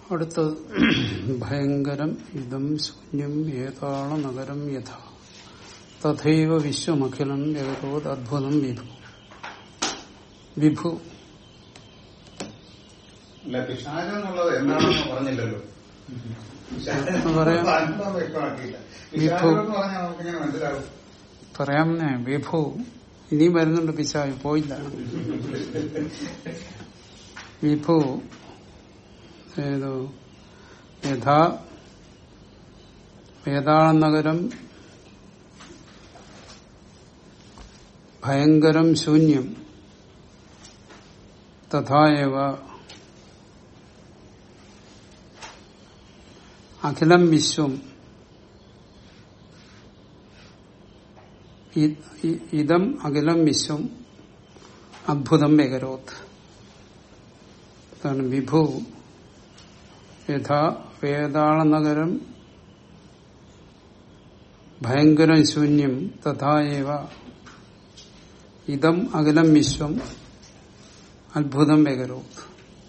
അടുത്തത് ഭയങ്കരം ഇതം ശൂന്യം ഏതാള നഗരം യഥ തഥൈവ വിശ്വമഖിലം ജഗതോത് അദ്ഭുതം വിഭു വിഭു അല്ല പിശാചം എന്നുള്ളത് എന്താണെന്ന് പറഞ്ഞില്ലല്ലോ എന്ന് പറയാം. അല്പം വ്യക്തമാക്കിയില്ല വിഭു. പിശാചം എന്ന് പറഞ്ഞാൽ നമുക്കിങ്ങനെ മനസ്സിലാവും പറയാമെന്നേ വിഭു ഇനിയും വരുന്നുണ്ട് പിശായി പോയില്ല വിഭു ഏതോ യഥാ വേതാള നഗരം ഭയങ്കരം ശൂന്യം തഥായവ അഖിലം വിശ്വം ഇ- ഇ- ഇതം അഖിലം വിശ്വം അദ്ഭുതം വേഗരോത് അതാണ് വിഭു യഥാ വേതാള നഗരം ഭയങ്കരം ശൂന്യം തഥായവ ഇതം അഖിലം വിശ്വം അത്ഭുതം വേഗരോത്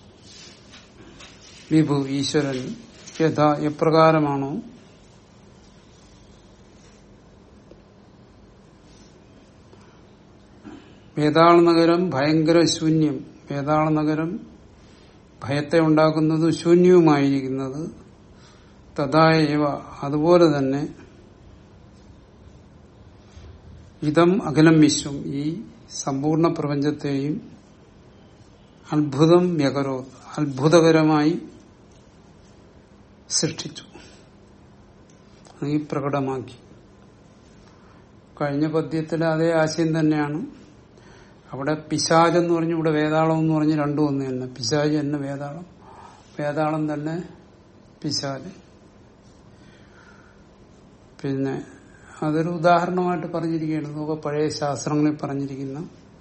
വിഭു ഈശ്വരൻ യഥാ എപ്രകാരമാണോ വേതാള നഗരം ഭയങ്കര ശൂന്യം വേതാള നഗരം ഭയത്തെ ഉണ്ടാക്കുന്നത് ശൂന്യവുമായിരിക്കുന്നത് തഥായവ അതുപോലെ തന്നെ ഇതം അഖിലം വിശ്വം ഈ സമ്പൂർണ്ണ പ്രപഞ്ചത്തെയും അത്ഭുതം വ്യകരോ അത്ഭുതകരമായി സൃഷ്ടിച്ചു ഈ പ്രകടമാക്കി കഴിഞ്ഞ പദ്യത്തിലെ അതേ ആശയം തന്നെയാണ് അവിടെ പിശാജ് എന്ന് പറഞ്ഞു ഇവിടെ വേതാളം എന്ന് പറഞ്ഞ് രണ്ടും ഒന്ന് തന്നെ പിശാജ് തന്നെ വേതാളം വേതാളം തന്നെ പിശാജ് പിന്നെ അതൊരു ഉദാഹരണമായിട്ട് പറഞ്ഞിരിക്കുകയാണ് നോക്കുക പഴയ ശാസ്ത്രങ്ങളിൽ പറഞ്ഞിരിക്കുന്ന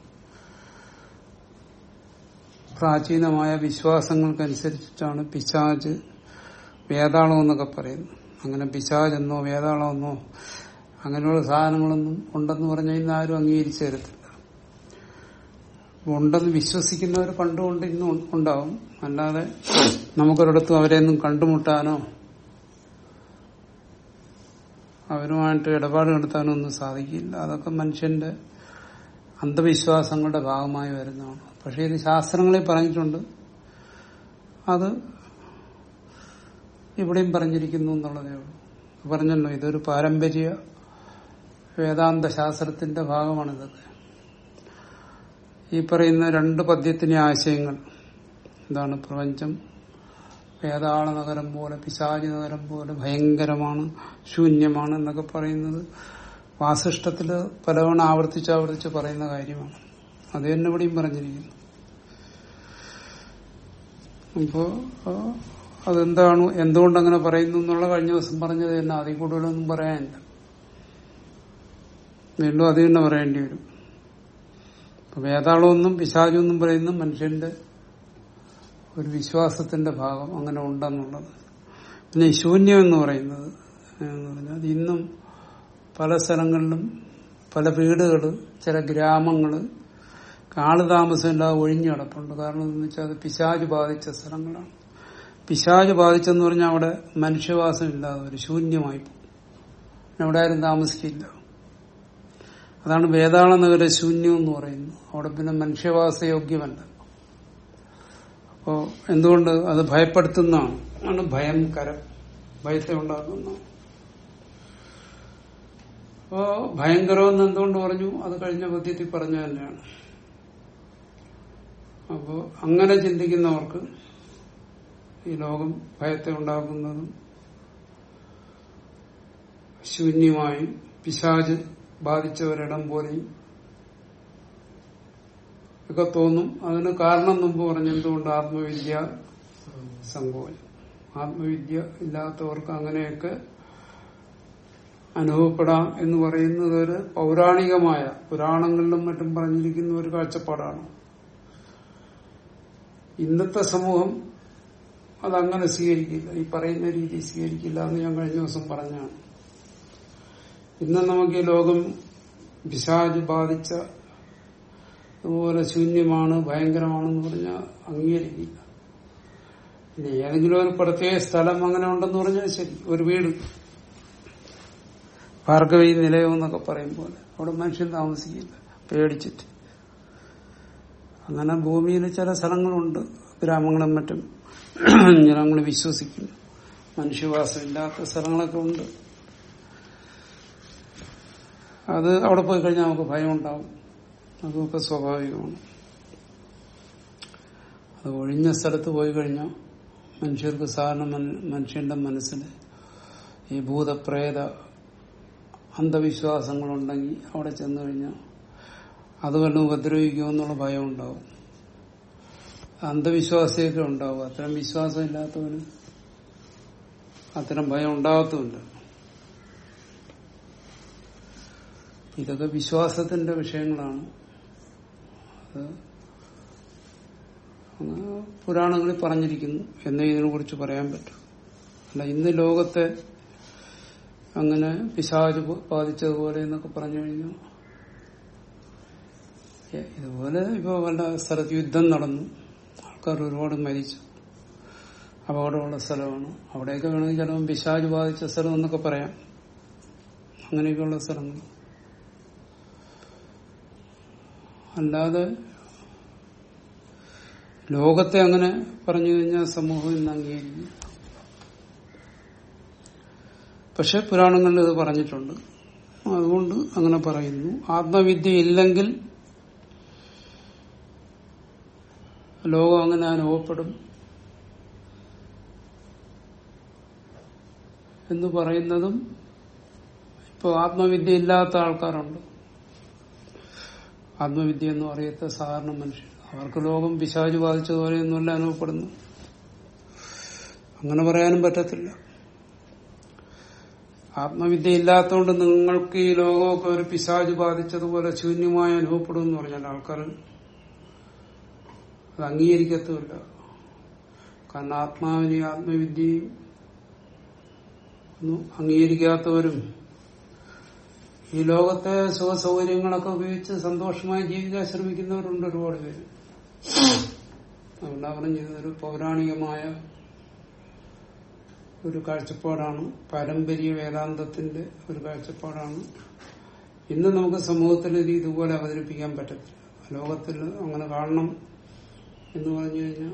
പ്രാചീനമായ വിശ്വാസങ്ങൾക്കനുസരിച്ചിട്ടാണ് പിശാജ് വേതാളം എന്നൊക്കെ പറയുന്നത് അങ്ങനെ പിശാജ് എന്നോ വേതാളമെന്നോ അങ്ങനെയുള്ള സാധനങ്ങളൊന്നും ഉണ്ടെന്ന് പറഞ്ഞാൽ ഇന്ന് ആരും അംഗീകരിച്ചു തരത്തില്ല ഉണ്ടെന്ന് വിശ്വസിക്കുന്നവർ പണ്ടുകൊണ്ട് ഇന്നും ഉണ്ടാവും അല്ലാതെ നമുക്കൊരിടത്തും അവരെയൊന്നും കണ്ടുമുട്ടാനോ അവരുമായിട്ട് ഇടപാട് നടത്താനോ ഒന്നും സാധിക്കില്ല അതൊക്കെ മനുഷ്യന്റെ അന്ധവിശ്വാസങ്ങളുടെ ഭാഗമായി വരുന്നതാണ് പക്ഷെ ഇത് ശാസ്ത്രങ്ങളിൽ പറഞ്ഞിട്ടുണ്ട് അത് ഇവിടെയും പറഞ്ഞിരിക്കുന്നു എന്നുള്ളതേ ഉള്ളൂ പറഞ്ഞല്ലോ ഇതൊരു പാരമ്പര്യ വേദാന്ത ശാസ്ത്രത്തിന്റെ ഭാഗമാണ് ഇതൊക്കെ ഈ പറയുന്ന രണ്ട് പദ്യത്തിലെ ആശയങ്ങൾ എന്താണ് പ്രപഞ്ചം വേതാള നഗരം പോലെ പിശാചി നഗരം പോലെ ഭയങ്കരമാണ് ശൂന്യമാണ് എന്നൊക്കെ പറയുന്നത് വാസിഷ്ടത്തില് പലവണ ആവർത്തിച്ച് ആവർത്തിച്ച് പറയുന്ന കാര്യമാണ് അത് തന്നെ ഇവിടെയും പറഞ്ഞിരിക്കുന്നു അപ്പോ ആ, അതെന്താണ് എന്തുകൊണ്ടങ്ങനെ പറയുന്നു എന്നുള്ള കഴിഞ്ഞ ദിവസം പറഞ്ഞത് തന്നെ അതിൽ കൂടുതലൊന്നും പറയാനില്ല വീണ്ടും അത് തന്നെ പറയേണ്ടി വരും അപ്പൊ വേതാളമൊന്നും പിശാചൊന്നും പറയുന്ന മനുഷ്യന്റെ ഒരു വിശ്വാസത്തിന്റെ ഭാഗം അങ്ങനെ ഉണ്ടെന്നുള്ളത് പിന്നെ ഈ ശൂന്യം എന്ന് പറയുന്നത് എന്ന് പറഞ്ഞാൽ അത് ഇന്നും പല സ്ഥലങ്ങളിലും പല വീടുകള് ചില ഗ്രാമങ്ങള് കാള് താമസമില്ലാതെ ഒഴിഞ്ഞു കിടപ്പുണ്ട് കാരണം എന്ന് വെച്ചാൽ അത് പിശാജ് ബാധിച്ച സ്ഥലങ്ങളാണ് പിശാജ് ബാധിച്ചെന്ന് പറഞ്ഞാൽ അവിടെ മനുഷ്യവാസം ഇല്ലാതെ ഒരു ശൂന്യമായി പോകും പിന്നെ അവിടെ ആരും താമസിക്കില്ല അതാണ് വേതാള നഗര ശൂന്യം എന്ന് പറയുന്നത് അവിടെ പിന്നെ മനുഷ്യവാസയോഗ്യമല്ല അപ്പോ എന്തുകൊണ്ട് അത് ഭയപ്പെടുത്തുന്നതാണ് ആണ് ഭയം കരം ഭയത്തെ ഉണ്ടാക്കുന്നതാണ് അപ്പോ ഭയങ്കരമെന്ന് എന്തുകൊണ്ട് പറഞ്ഞു അത് കഴിഞ്ഞ പദ്യത്തിൽ പറഞ്ഞ തന്നെയാണ് അപ്പോ അങ്ങനെ ചിന്തിക്കുന്നവർക്ക് ഈ ലോകം ഭയത്തെ ഉണ്ടാക്കുന്നതും ശൂന്യമായും പിശാജ് ബാധിച്ച ഒരിടം പോലെയും ഒക്കെ തോന്നും അതിന് കാരണം മുമ്പ് പറഞ്ഞു എന്തുകൊണ്ട് ആത്മവിദ്യ സങ്കോചം ആത്മവിദ്യ ഇല്ലാത്തവർക്ക് അങ്ങനെയൊക്കെ അനുഭവപ്പെടാം എന്ന് പറയുന്നത് ഒരു പൗരാണികമായ പുരാണങ്ങളിലും മറ്റും പറഞ്ഞിരിക്കുന്ന ഒരു കാഴ്ചപ്പാടാണ് ഇന്നത്തെ സമൂഹം അതങ്ങനെ സ്വീകരിക്കില്ല ഈ പറയുന്ന രീതി സ്വീകരിക്കില്ല എന്ന് ഞാൻ കഴിഞ്ഞ ദിവസം പറഞ്ഞാണ് ഇന്ന് നമുക്ക് ഈ ലോകം പിശാജ് ബാധിച്ച അതുപോലെ ശൂന്യമാണ് ഭയങ്കരമാണെന്ന് പറഞ്ഞാൽ അംഗീകരിക്കില്ല ഇനി ഏതെങ്കിലും ഒരു പ്രത്യേക സ്ഥലം അങ്ങനെ ഉണ്ടെന്ന് പറഞ്ഞാൽ ശരി ഒരു വീട് ഭാർഗവി നിലയം എന്നൊക്കെ പറയും പോലെ അവിടെ മനുഷ്യൻ താമസിക്കില്ല പേടിച്ചിട്ട് അങ്ങനെ ഭൂമിയിൽ ചില സ്ഥലങ്ങളുണ്ട് ഗ്രാമങ്ങളും മറ്റും ജനങ്ങൾ വിശ്വസിക്കുന്നു മനുഷ്യവാസം ഇല്ലാത്ത സ്ഥലങ്ങളൊക്കെ ഉണ്ട് അത് അവിടെ പോയി കഴിഞ്ഞാൽ നമുക്ക് ഭയം ഉണ്ടാവും അതൊക്കെ സ്വാഭാവികമാണ് അത് ഒഴിഞ്ഞ സ്ഥലത്ത് പോയി കഴിഞ്ഞാൽ മനുഷ്യർക്ക് സാധാരണ മന- മനുഷ്യന്റെ മനസ്സിൽ ഈ ഭൂതപ്രേത അന്ധവിശ്വാസങ്ങളുണ്ടെങ്കിൽ അവിടെ ചെന്നു കഴിഞ്ഞാൽ അത് വല്ലതും ഉപദ്രവിക്കുമെന്നുള്ള ഭയം ഉണ്ടാവും അന്ധവിശ്വാസിയൊക്കെ ഉണ്ടാവും അത്തരം വിശ്വാസം ഇല്ലാത്തവന് അത്തരം ഭയം ഉണ്ടാകത്തുമില്ല ഇതൊക്കെ വിശ്വാസത്തിന്റെ വിഷയങ്ങളാണ് അത് അങ്ങ് പുരാണങ്ങളിൽ പറഞ്ഞിരിക്കുന്നു എന്നേ ഇതിനെ കുറിച്ച് പറയാൻ പറ്റും അല്ല ഇന്ന് ലോകത്തെ അങ്ങനെ പിശാച് ബാധിച്ചതുപോലെ എന്നൊക്കെ പറഞ്ഞു കഴിഞ്ഞാൽ ഏ, ഇതുപോലെ ഇപ്പൊ വല്ല സ്ഥലത്ത് യുദ്ധം നടന്നു ആൾക്കാർ ഒരുപാട് മരിച്ചു അപകടമുള്ള സ്ഥലമാണ് അവിടെയൊക്കെ വേണമെങ്കിൽ ചിലപ്പോൾ പിശാജ് ബാധിച്ച സ്ഥലം എന്നൊക്കെ പറയാം അങ്ങനെയൊക്കെയുള്ള സ്ഥലങ്ങൾ അല്ലാതെ ലോകത്തെ അങ്ങനെ പറഞ്ഞു കഴിഞ്ഞാൽ സമൂഹം ഇന്ന് അംഗീകരിക്കും പക്ഷെ പുരാണങ്ങളിൽ ഇത് പറഞ്ഞിട്ടുണ്ട് അതുകൊണ്ട് അങ്ങനെ പറയുന്നു ആത്മവിദ്യ ഇല്ലെങ്കിൽ ലോകം അങ്ങനെ അനുഭവപ്പെടും എന്ന് പറയുന്നതും ഇപ്പോൾ ആത്മവിദ്യ ഇല്ലാത്ത ആൾക്കാരുണ്ട് ആത്മവിദ്യ എന്ന് അറിയാത്ത സാധാരണ മനുഷ്യർ അവർക്ക് ലോകം പിശാചു ബാധിച്ചതുപോലെയൊന്നുമല്ല അനുഭവപ്പെടുന്നു അങ്ങനെ പറയാനും പറ്റത്തില്ല ആത്മവിദ്യ ഇല്ലാത്തതുകൊണ്ട് നിങ്ങൾക്ക് ഈ ലോകമൊക്കെ ഒരു പിശാചു ബാധിച്ചതുപോലെ ശൂന്യമായി അനുഭവപ്പെടും എന്ന് പറഞ്ഞാൽ ആൾക്കാർ അത് അംഗീകരിക്കത്തുമില്ല കാരണം ആത്മാവിനെയും ആത്മവിദ്യയും ഒന്നും അംഗീകരിക്കാത്തവരും ഈ ലോകത്തെ സുഖ സൗകര്യങ്ങളൊക്കെ ഉപയോഗിച്ച് സന്തോഷമായി ജീവിക്കാൻ ശ്രമിക്കുന്നവരുണ്ട് ഒരുപാട് പേര് അതുകൊണ്ടാ പറഞ്ഞത് ഒരു പൗരാണികമായ ഒരു കാഴ്ചപ്പാടാണ് പാരമ്പര്യ വേദാന്തത്തിന്റെ ഒരു കാഴ്ചപ്പാടാണ് ഇന്ന് നമുക്ക് സമൂഹത്തിൽ ഇത് ഇതുപോലെ അവതരിപ്പിക്കാൻ പറ്റത്തില്ല ലോകത്തിൽ അങ്ങനെ കാണണം എന്ന് പറഞ്ഞു കഴിഞ്ഞാൽ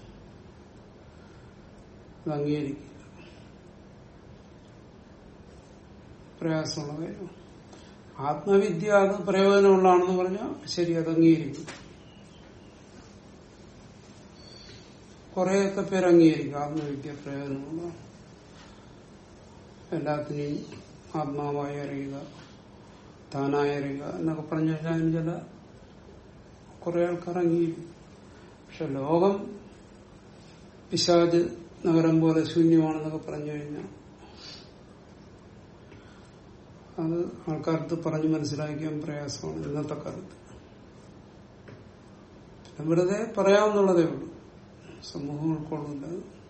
അത് അംഗീകരിക്കില്ല പ്രയാസമുള്ള കാര്യം ആത്മവിദ്യ അത് പ്രയോജനമുള്ളതാണെന്ന് പറഞ്ഞാൽ ശരി അത് അംഗീകരിക്കും കുറെയൊക്കെ പേര് അംഗീകരിക്കും ആത്മവിദ്യ പ്രയോജനമുള്ളതാണ് എല്ലാത്തിനെയും ആത്മാവായി അറിയുക താനായി അറിയുക എന്നൊക്കെ പറഞ്ഞു കഴിഞ്ഞാൽ അതിന് ചില കുറെ ആൾക്കാർ അംഗീകരിക്കും പക്ഷെ ലോകം പിശാജ് നഗരം പോലെ ശൂന്യമാണെന്നൊക്കെ പറഞ്ഞു കഴിഞ്ഞാൽ അത് ആൾക്കാർക്ക് പറഞ്ഞ് മനസ്സിലാക്കിയാൻ പ്രയാസമാണ് ഇന്നത്തെ കാലത്ത് പിന്നെ വെറുതെ പറയാവുന്നുള്ളതേ ഉള്ളൂ സമൂഹം ഉൾക്കൊള്ളില്ല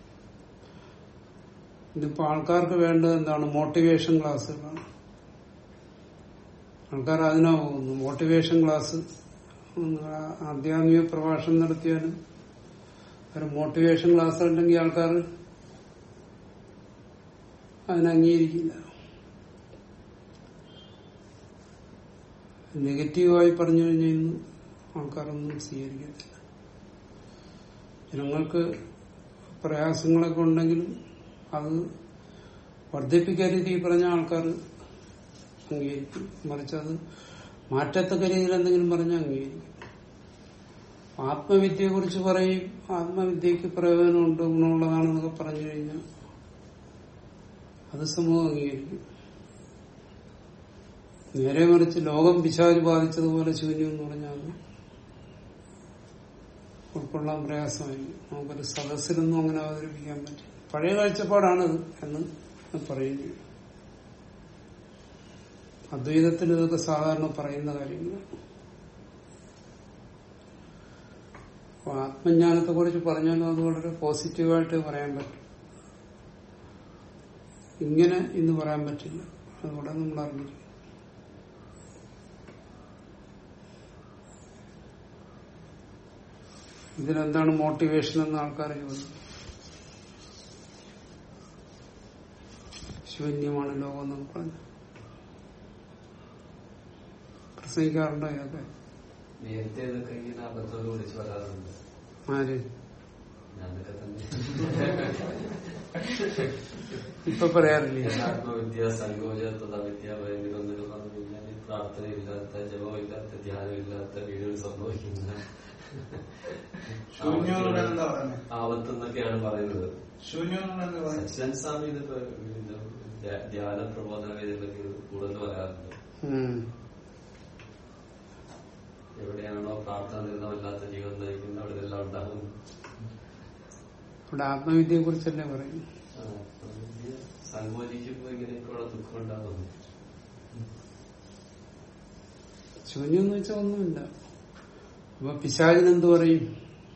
ഇന്നിപ്പോ ആൾക്കാർക്ക് വേണ്ടത് എന്താണ് മോട്ടിവേഷൻ ക്ലാസ്സുകളാണ് ആൾക്കാർ അതിനാ പോകുന്നു മോട്ടിവേഷൻ ക്ലാസ് ആധ്യാത്മിക പ്രഭാഷണം നടത്തിയാലും ഒരു മോട്ടിവേഷൻ ക്ലാസ് ഉണ്ടെങ്കിൽ ആൾക്കാർ അതിനെ അംഗീകരിക്കില്ല നെഗറ്റീവായി പറഞ്ഞു കഴിഞ്ഞാൽ ഇന്ന് ആൾക്കാരൊന്നും സ്വീകരിക്കത്തില്ല ജനങ്ങൾക്ക് പ്രയാസങ്ങളൊക്കെ ഉണ്ടെങ്കിലും അത് വർദ്ധിപ്പിക്കാൻ രീതിയിൽ പറഞ്ഞ ആൾക്കാർ അംഗീകരിക്കും മറിച്ച് അത് മാറ്റത്തക്ക രീതിയിൽ എന്തെങ്കിലും പറഞ്ഞാൽ അംഗീകരിക്കും ആത്മവിദ്യയെ കുറിച്ച് പറയും ആത്മവിദ്യക്ക് പ്രയോജനമുണ്ട് ഗുണമുള്ളതാണെന്നൊക്കെ പറഞ്ഞു കഴിഞ്ഞാൽ അത് സമൂഹം അംഗീകരിക്കും നേരെ മറിച്ച് ലോകം പിശാച് ബാധിച്ചതുപോലെ ശൂന്യം എന്ന് പറഞ്ഞാൽ ഉൾക്കൊള്ളാൻ പ്രയാസമായിരിക്കും നമുക്കൊരു സദസ്സിലൊന്നും അങ്ങനെ അവതരിപ്പിക്കാൻ പറ്റും പഴയ കാഴ്ചപ്പാടാണിത് എന്ന് പറയുന്നു അദ്വൈതത്തിൽ ഇതൊക്കെ സാധാരണ പറയുന്ന കാര്യങ്ങളാണ് അപ്പൊ ആത്മജ്ഞാനത്തെ കുറിച്ച് പറഞ്ഞാലും അത് വളരെ പോസിറ്റീവായിട്ട് പറയാൻ പറ്റും ഇങ്ങനെ ഇന്ന് പറയാൻ പറ്റില്ല അതുകൂടെ നമ്മൾ അറിഞ്ഞിരിക്കും ഇതിലെന്താണ് മോട്ടിവേഷൻ എന്ന് ആൾക്കാർ ചോദിക്കും ശൂന്യമാണ് ലോകം എന്നൊക്കെ പറഞ്ഞു പ്രസംഗിക്കാറുണ്ടോ ഇതൊക്കെ നേരത്തെ ഇതൊക്കെ ഇങ്ങനെ അബദ്ധം വിളിച്ചു വരാറുണ്ട് ആര് ഞാനൊക്കെ തന്നെ ഇപ്പൊ പറയാറില്ലേ ആത്മവിദ്യ സങ്കോച തഥാവിദ്യ ഭയങ്കര എന്നൊക്കെ പറഞ്ഞു കഴിഞ്ഞാൽ ഈ പ്രാർത്ഥനയില്ലാത്ത ജപമില്ലാത്ത ധ്യാനമില്ലാത്ത വീടുകൾ സംഭവിക്കുന്ന ശൂന്യം എന്ന് പറയുന്നത് എന്താ പറയുന്നത് ആപത്ത് എന്നൊക്കെയാണ് പറയുന്നത് ശൂന്യം എന്ന് പറയുന്നത് എന്താ പറയുന്നത് സച്ചിദാനന്ദ സ്വാമി ഇതിപ്പോ ഇത് ധ്യാ- ധ്യാന പ്രബോധന വേദികളൊക്കെ ഇത് കൂടുതൽ പറയാറുണ്ട് ഉം. എവിടെയാണോ പ്രാർത്ഥന നിരന്തരമില്ലാത്ത ജീവൻ നയിക്കുന്നത് അവിടെ ഇതെല്ലാം ഉണ്ടാകും ഇവിടെ ആത്മവിദ്യയെ കുറിച്ചല്ലേ പറയും ആ, ആത്മവിദ്യ സങ്കോചിക്കുമ്പോ ഇങ്ങനെയൊക്കെയുള്ള ദുഃഖം ഉണ്ടാകുന്നു ശൂന്യം എന്ന് വെച്ചാൽ ഒന്നുമില്ല അപ്പൊ പിശാചിന് എന്ത് പറയും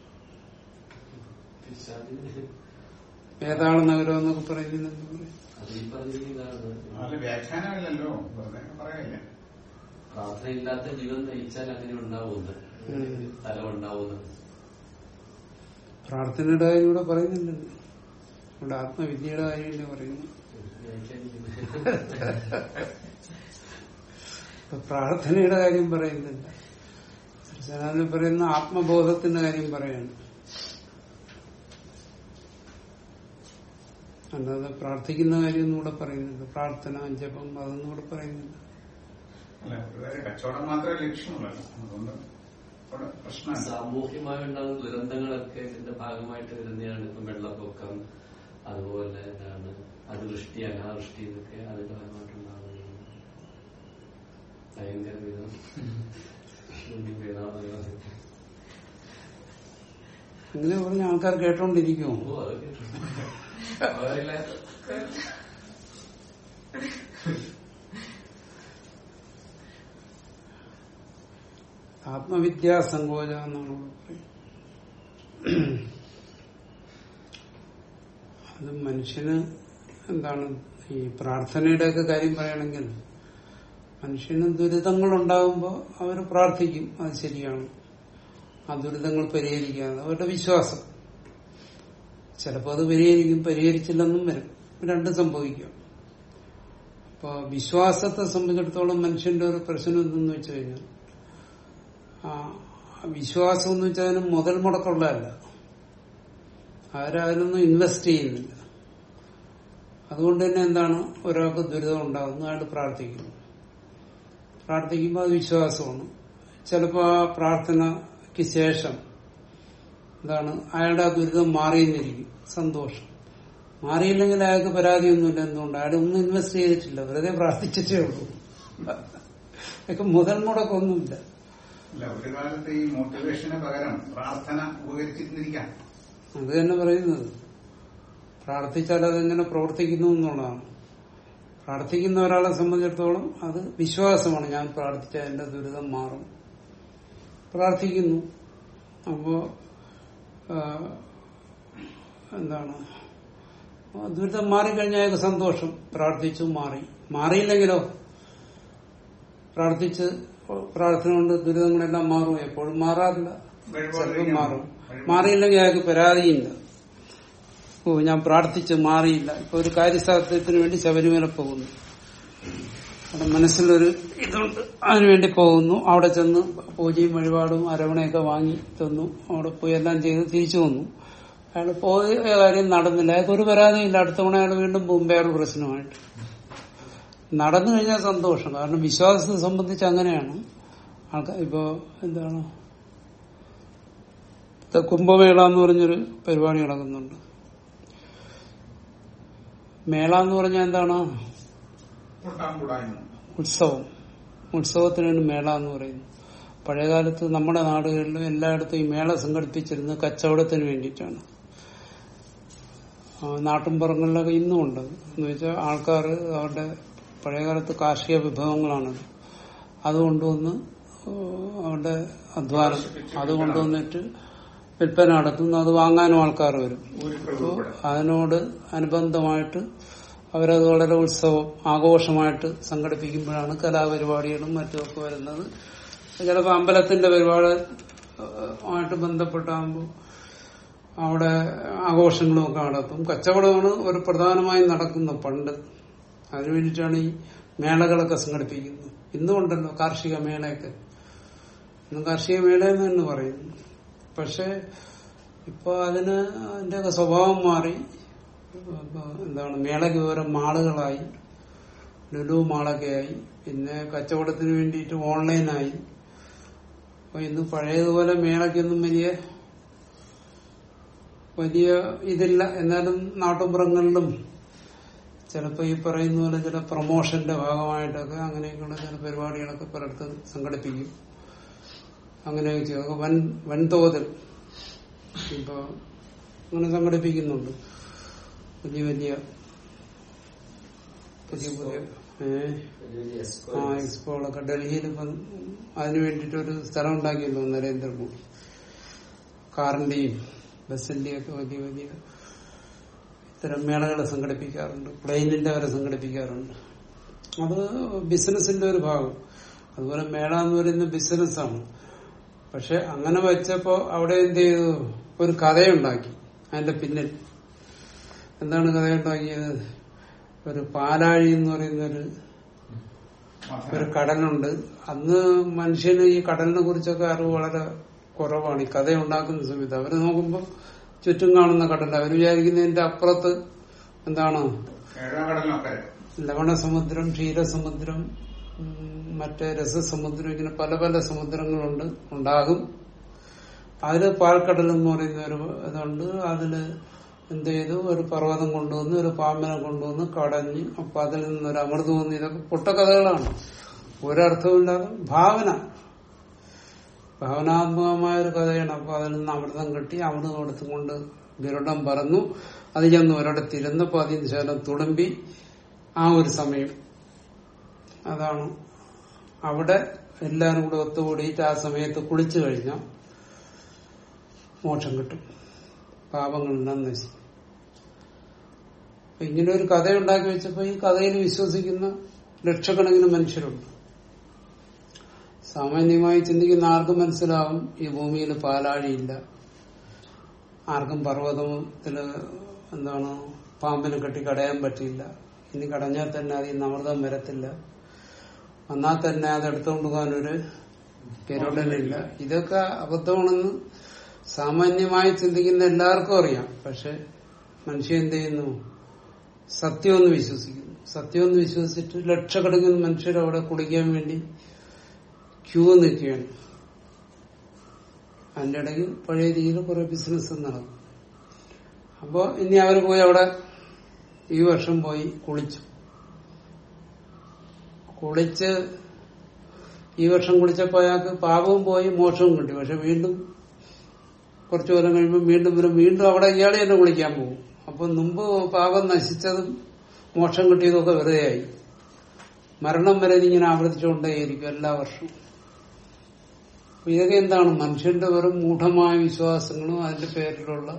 പിശാചിന് വേതാള നഗരം എന്നൊക്കെ പറയുന്നതിന് എന്ത് പറയും അത് ഈ പറഞ്ഞിരിക്കുന്നതാണ് അതിൽ വ്യാഖ്യാനമില്ലല്ലോ വെറുതെ പറയല്ലേ പ്രാർത്ഥനയില്ലാത്ത ജീവൻ നയിച്ചാൽ അങ്ങനെ ഉണ്ടാവുന്നത് ഉം. തല ഉണ്ടാവുന്നത് പ്രാർത്ഥനയുടെ കാര്യം ഇവിടെ പറയുന്നില്ലല്ലോ ഇവിടെ ആത്മവിദ്യയുടെ കാര്യമല്ലേ പറയുന്നു ഇപ്പൊ പ്രാർത്ഥനയുടെ കാര്യം പറയുന്നില്ല സനാതന പറയുന്ന ആത്മബോധത്തിന്റെ കാര്യം പറയാണ് അല്ലാതെ പ്രാർത്ഥിക്കുന്ന കാര്യമൊന്നും ഇവിടെ പറയുന്നില്ല പ്രാർത്ഥന ജപം അതൊന്നും ഇവിടെ പറയുന്നില്ല അല്ല ഒരു കച്ചവടം മാത്രമേ ലക്ഷ്യമുള്ളൂ അതുകൊണ്ട് അവിടെ പ്രശ്നമല്ല സാമൂഹ്യമായി ഉണ്ടാകുന്ന ദുരന്തങ്ങളൊക്കെ ഇതിന്റെ ഭാഗമായിട്ട് വരുന്നതാണ് ഇപ്പം വെള്ളപ്പൊക്കം അതുപോലെ എന്താണ് അതിവൃഷ്ടി അനാവൃഷ്ടി ഇതൊക്കെ അതിന്റെ ഭാഗമായിട്ടുണ്ടാകുന്നത് ഭയങ്കര വിധം ശൂന്യം വേദാന്തങ്ങളൊക്കെ. അങ്ങനെ പറഞ്ഞ ആൾക്കാർ കേട്ടോണ്ടിരിക്കുമോ ഓ, അതൊക്കെ അവരെല്ലാം ആത്മവിദ്യാ സങ്കോച എന്നാണ് ഇവിടെ പറയുന്നത് അത് മനുഷ്യന് എന്താണ് ഈ പ്രാർത്ഥനയുടെ ഒക്കെ കാര്യം പറയുകയാണെങ്കിൽ മനുഷ്യന് ദുരിതങ്ങൾ ഉണ്ടാകുമ്പോൾ അവർ പ്രാർത്ഥിക്കും അത് ശരിയാണ് ആ ദുരിതങ്ങൾ പരിഹരിക്കാൻ അവരുടെ വിശ്വാസം ചിലപ്പോൾ അത് പരിഹരിക്കും പരിഹരിച്ചില്ലെന്നും വരും രണ്ടും സംഭവിക്കും അപ്പൊ വിശ്വാസത്തെ സംബന്ധിച്ചിടത്തോളം മനുഷ്യന്റെ ഒരു പ്രശ്നം എന്തെന്ന് വെച്ച് കഴിഞ്ഞാൽ ആ വിശ്വാസം എന്ന് വെച്ചാൽ അതിന് മുതൽ മുടക്കമുള്ളതല്ല ആരതിനൊന്നും ഇൻവെസ്റ്റ് ചെയ്യുന്നില്ല അതുകൊണ്ട് തന്നെ എന്താണ് ഒരാൾക്ക് ദുരിതം ഉണ്ടാകുന്നു അയാൾ പ്രാർത്ഥിക്കുന്നു പ്രാർത്ഥിക്കുമ്പോൾ അത് വിശ്വാസമാണ് ചിലപ്പോൾ ആ പ്രാർത്ഥനയ്ക്ക് ശേഷം എന്താണ് അയാളുടെ ആ ദുരിതം മാറിയെന്നിരിക്കും സന്തോഷം മാറിയില്ലെങ്കിൽ അയാൾക്ക് പരാതിയൊന്നുമില്ല എന്തുകൊണ്ട് അയാൾ ഒന്നും ഇൻവെസ്റ്റ് ചെയ്തിട്ടില്ല വെറുതെ പ്രാർത്ഥിച്ചിട്ടേ ഉള്ളൂ അതൊക്കെ മുതൽ മുടക്കൊന്നുമില്ല അല്ല ഒരു കാലത്ത് ഈ മോട്ടിവേഷന് പകരം പ്രാർത്ഥന ഉപകരിച്ചിരുന്നിരിക്കാം അത് തന്നെ പറയുന്നത് പ്രാർത്ഥിച്ചാൽ അതെങ്ങനെ പ്രവർത്തിക്കുന്നു എന്നുള്ളതാണ് പ്രാർത്ഥിക്കുന്ന ഒരാളെ സംബന്ധിച്ചിടത്തോളം അത് വിശ്വാസമാണ് ഞാൻ പ്രാർത്ഥിച്ചാൽ എന്റെ ദുരിതം മാറും പ്രാർത്ഥിക്കുന്നു അപ്പോ ആ, എന്താണ് ആ ദുരിതം മാറിക്കഴിഞ്ഞാൽ അയാൾക്ക് സന്തോഷം പ്രാർത്ഥിച്ചു മാറി മാറിയില്ലെങ്കിലോ പ്രാർത്ഥിച്ച് പ്രാർത്ഥന കൊണ്ട് ദുരിതങ്ങളെല്ലാം മാറും എപ്പോഴും മാറാറില്ല ചിലപ്പോൾ മാറും മാറിയില്ലെങ്കിൽ അയാൾക്ക് പരാതിയില്ല ഓ ഞാൻ പ്രാർത്ഥിച്ച് മാറിയില്ല ഇപ്പൊ ഒരു കാര്യസാധ്യത്തിന് വേണ്ടി ശബരിമല പോകുന്നു അവിടെ മനസ്സിലൊരു ഇതുണ്ട് അതിനുവേണ്ടി പോകുന്നു അവിടെ ചെന്ന് പൂജയും വഴിപാടും അരവണയൊക്കെ വാങ്ങി തന്നു അവിടെ പോയി എല്ലാം ചെയ്ത് തിരിച്ചു വന്നു അയാൾ പോയ കാര്യം നടന്നില്ല അയാൾക്ക് ഒരു പരാതിയില്ല അടുത്ത തവണ അയാൾ വീണ്ടും പോകും വേറൊരു പ്രശ്നമായിട്ട് നടന്നു കഴിഞ്ഞാൽ സന്തോഷം കാരണം വിശ്വാസത്തെ സംബന്ധിച്ച് അങ്ങനെയാണ് ആൾക്കാർ ഇപ്പോ എന്താണ് ഇത് കുംഭമേള എന്ന് പറഞ്ഞൊരു പരിപാടി നടക്കുന്നുണ്ട് മേള എന്ന് പറഞ്ഞാൽ എന്താണ് കൂട്ടാൻ കൂടായ്മ ഉത്സവം ഉത്സവത്തിനാണ് മേള എന്ന് പറയുന്നത് പഴയകാലത്ത് നമ്മുടെ നാടുകളിലും എല്ലായിടത്തും ഈ മേള സംഘടിപ്പിച്ചിരുന്നത് കച്ചവടത്തിന് വേണ്ടിയിട്ടാണ് ആ, നാട്ടിൻപുറങ്ങളിലൊക്കെ ഇന്നും ഉണ്ട് എന്ന് വെച്ചാൽ ആൾക്കാർ അവരുടെ പഴയകാലത്ത് കാർഷിക വിഭവങ്ങളാണത് അത് കൊണ്ടുവന്ന് ആ, അവരുടെ അധ്വാനം അത് കൊണ്ടുവന്നിട്ട് വിൽപ്പന നടത്തുന്നു അത് വാങ്ങാനും ആൾക്കാർ വരും ഊരുക്കൾ അപ്പോ ഉൾപ്പെടെ അതിനോട് അനുബന്ധമായിട്ട് അവരത് വളരെ ഉത്സവം ആഘോഷമായിട്ട് സംഘടിപ്പിക്കുമ്പോഴാണ് കലാപരിപാടികളും മറ്റുമൊക്കെ വരുന്നത് ചിലപ്പോൾ അമ്പലത്തിന്റെ പരിപാടി ഏഹ്, ആയിട്ട് ബന്ധപ്പെട്ടാകുമ്പോൾ അവിടെ ആഘോഷങ്ങളും ഒക്കെ നടത്തും കച്ചവടമാണ് ഒരു പ്രധാനമായും നടക്കുന്നത് പണ്ട് അതിനു വേണ്ടിയിട്ടാണ് ഈ മേളകളൊക്കെ സംഘടിപ്പിക്കുന്നത് ഇന്നും ഉണ്ടല്ലോ കാർഷിക മേളയൊക്കെ ഇന്നും കാർഷിക മേള എന്ന് തന്നെ പറയുന്നു പക്ഷെ ഇപ്പൊ അതിന് അതിന്റെയൊക്കെ സ്വഭാവം മാറി ഇപ്പൊ എന്താണ് മേളയ്ക്ക് പകരം മാളുകളായി ലുലു മാളൊക്കെ ആയി പിന്നെ കച്ചവടത്തിന് വേണ്ടിയിട്ട് ഓൺലൈനായി അപ്പൊ ഇന്ന് പഴയതുപോലെ മേളയ്ക്കൊന്നും വലിയ വലിയ ഇതില്ല എന്നാലും നാട്ടുപുറങ്ങളിലും ചിലപ്പോൾ ഈ പറയുന്ന പോലെ ചില പ്രൊമോഷന്റെ ഭാഗമായിട്ടൊക്കെ അങ്ങനെയൊക്കെയുള്ള ചില പരിപാടികളൊക്കെ പലയിടത്തും സംഘടിപ്പിക്കും അങ്ങനെയൊക്കെ ചെയ്യും അതൊക്കെ വൻ വൻതോതിൽ ഇപ്പൊ അങ്ങനെ സംഘടിപ്പിക്കുന്നുണ്ട് വലിയ വലിയ പുതിയ പുതിയ ഏഹ് വലിയ വലിയ എക്സ്പോ ആ എക്സ്പോളൊക്കെ ഡൽഹിയിൽ ഇപ്പം അതിനു വേണ്ടിയിട്ട് ഒരു സ്ഥലം ഉണ്ടാക്കിയല്ലോ നരേന്ദ്രമോദി കാറിന്റെയും ബസിന്റെയും ഒക്കെ വലിയ വലിയ ഇത്തരം മേളകൾ സംഘടിപ്പിക്കാറുണ്ട് പ്ലെയിനിന്റെ വരെ സംഘടിപ്പിക്കാറുണ്ട് അത് ബിസിനസിന്റെ ഒരു ഭാഗം അതുപോലെ മേള എന്ന് പറയുന്നത് ബിസിനസ്സാണ് പക്ഷെ അങ്ങനെ വെച്ചപ്പോ അവിടെ എന്ത് ചെയ്തു ഒരു കഥയുണ്ടാക്കി അതിന്റെ പിന്നിൽ എന്താണ് കഥയുണ്ടാക്കിയത് ഒരു പാലാഴി എന്ന് പറയുന്ന ഒരു ഒരു കടലുണ്ട് അന്ന് മനുഷ്യന് ഈ കടലിനെ കുറിച്ചൊക്കെ അറിവ് വളരെ കുറവാണ് ഈ കഥ ഉണ്ടാക്കുന്ന സമയത്ത് അവര് നോക്കുമ്പോ ചുറ്റും കാണുന്ന കടൽ അവർ വിചാരിക്കുന്നതിന്റെ അപ്പുറത്ത് എന്താണ് ഏഴാം കടലിനൊക്കെ ലവണസമുദ്രം ക്ഷീരസമുദ്രം ഉം, മറ്റേ രസസമുദ്രം ഇങ്ങനെ പല പല സമുദ്രങ്ങളുണ്ട് ഉണ്ടാകും അതില് പാൽക്കടൽ എന്ന് പറയുന്ന ഒരു ഇതുണ്ട് അതില് എന്ത് ചെയ്തു ഒരു പർവ്വതം കൊണ്ടുവന്ന് ഒരു പാമ്പിനെ കൊണ്ടുവന്ന് കടഞ്ഞ് അപ്പൊ അതിൽ നിന്നൊരു അമൃത് വന്ന് ഇതൊക്കെ പൊട്ടക്കഥകളാണ് ഒരർത്ഥമില്ലാതെ ഭാവന ഭാവനാത്മകമായ ഒരു കഥയാണ് അപ്പൊ അതിൽ നിന്ന് അമൃതം കിട്ടി അമൃതം എടുത്തുകൊണ്ട് ഗരുഡം പറന്നു അത് ചെന്ന് ഒരിടത്ത് ഇരുന്നപ്പോ അതിന് ശകലം തുളുമ്പി ആ ഒരു സമയം അതാണ് അവിടെ എല്ലാരും കൂടെ ഒത്തുകൂടിയിട്ട് ആ സമയത്ത് കുളിച്ചു കഴിഞ്ഞാൽ മോക്ഷം കിട്ടും പാപങ്ങളെല്ലാം നശിക്കും അപ്പൊ ഇങ്ങനെ ഒരു കഥ ഉണ്ടാക്കി വെച്ചപ്പോ ഈ കഥയിൽ വിശ്വസിക്കുന്ന ലക്ഷക്കണക്കിന് മനുഷ്യരുണ്ട് സാമാന്യമായി ചിന്തിക്കുന്ന ആർക്കും മനസ്സിലാവും ഈ ഭൂമിയിൽ പാലാഴിയില്ല ആർക്കും പർവ്വതത്തില് എന്താണ് പാമ്പിനെ കെട്ടി കടയാൻ പറ്റില്ല ഇനി കടഞ്ഞാൽ തന്നെ അതിൽ നിന്ന് അമൃതം വരത്തില്ല വന്നാൽ തന്നെ അത് എടുത്തുകൊണ്ട് പോകാനൊരു ഗരുഡനില്ല ഇതൊക്കെ അബദ്ധമാണെന്ന് സാമാന്യമായി ചിന്തിക്കുന്ന എല്ലാവർക്കും അറിയാം പക്ഷെ മനുഷ്യൻ എന്ത് ചെയ്യുന്നു സത്യമെന്ന് വിശ്വസിക്കുന്നു സത്യമെന്ന് വിശ്വസിച്ചിട്ട് ലക്ഷക്കണക്കിന് മനുഷ്യർ അവിടെ കുളിക്കാൻ വേണ്ടി ക്യൂ നിൽക്കുകയാണ് അതിന്റെ ഇടയിൽ പഴയ രീതിയിൽ കുറെ ബിസിനസ് നടക്കും അപ്പോ ഇനി അവർ പോയി അവിടെ ഈ വർഷം പോയി കുളിച്ചു കുളിച്ച് ഈ വർഷം കുളിച്ചപ്പോ അയാൾക്ക് പാപവും പോയി മോക്ഷവും കിട്ടി പക്ഷെ വീണ്ടും കുറച്ചു കൊല്ലം കഴിയുമ്പോൾ വീണ്ടും വരും വീണ്ടും അവിടെ ഇയാളെ തന്നെ കുളിക്കാൻ പോകും അപ്പൊ മുമ്പ് പാപം നശിച്ചതും മോക്ഷം കിട്ടിയതൊക്കെ വെറുതെയായി മരണം വരെ ഇതിങ്ങനെ ആവർത്തിച്ചുകൊണ്ടേയിരിക്കും എല്ലാ വർഷവും അപ്പൊ ഇതൊക്കെ എന്താണ് മനുഷ്യന്റെ വെറും മൂഢമായ വിശ്വാസങ്ങളും അതിന്റെ പേരിലുള്ള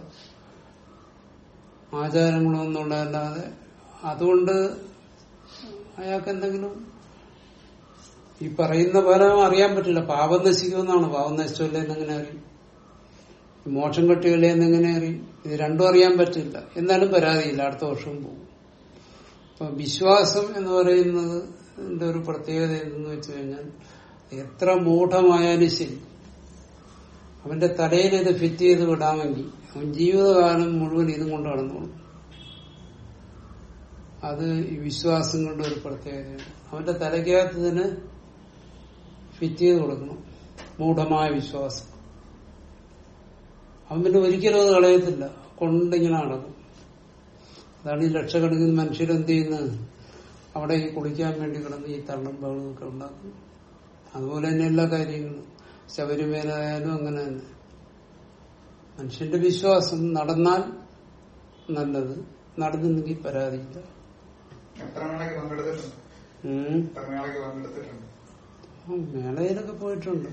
ആചാരങ്ങളും ഒന്നുള്ളതല്ലാതെ അതുകൊണ്ട് അയാൾക്ക് എന്തെങ്കിലും ഈ പറയുന്ന ഫലം അറിയാൻ പറ്റില്ല പാപം നശിക്കുമെന്നാണ് പാപം നശിച്ചല്ലേ എന്നെങ്ങനെ അറിയും ഈ മോക്ഷം കെട്ടിയല്ലേ എന്നെങ്ങനെ അറിയും ഇത് രണ്ടും അറിയാൻ പറ്റില്ല എന്നാലും പരാതിയില്ല അടുത്ത വർഷവും പോകും അപ്പൊ വിശ്വാസം എന്ന് പറയുന്നത് ഇതിന്റെ ഒരു പ്രത്യേകത എന്തെന്ന് വെച്ച് കഴിഞ്ഞാൽ എത്ര മൂഢമായാലും ശരി അവന്റെ തലയിൽ ഇത് ഫിറ്റ് ചെയ്ത് വിടാമെങ്കിൽ അവൻ ജീവിതകാലം മുഴുവൻ ഇതും കൊണ്ട് നടന്നോളും അത് ഈ വിശ്വാസങ്ങളുടെ ഒരു പ്രത്യേകതയാണ് അവന്റെ തലയ്ക്കകത്ത് ഇതിന് ഫിറ്റ് ചെയ്ത് കൊടുക്കണം മൂഢമായ വിശ്വാസം അവൻ പിന്നെ ഒരിക്കലും അത് കളയത്തില്ല കൊണ്ടിങ്ങനെ നടക്കും അതാണ് ഈ ലക്ഷക്കണക്കിന് മനുഷ്യരെന്ത് ചെയ്യുന്നത് അവിടെ ഈ കുളിക്കാൻ വേണ്ടി കിടന്ന് ഈ തള്ളും ബഹളമൊക്കെ ഉണ്ടാക്കും അതുപോലെ തന്നെ എല്ലാ കാര്യങ്ങളും ശബരിമേലായാലും അങ്ങനെ തന്നെ മനുഷ്യന്റെ വിശ്വാസം നടന്നാൽ നല്ലത് നടന്നില്ലെങ്കിൽ പരാതിയില്ല എത്ര മേളയ്ക്ക് പങ്കെടുത്തിട്ടുണ്ട് ഉം. എത്ര മേളയ്ക്ക് പങ്കെടുത്തിട്ടുണ്ട് ആ, മേളയിലൊക്കെ പോയിട്ടുണ്ട്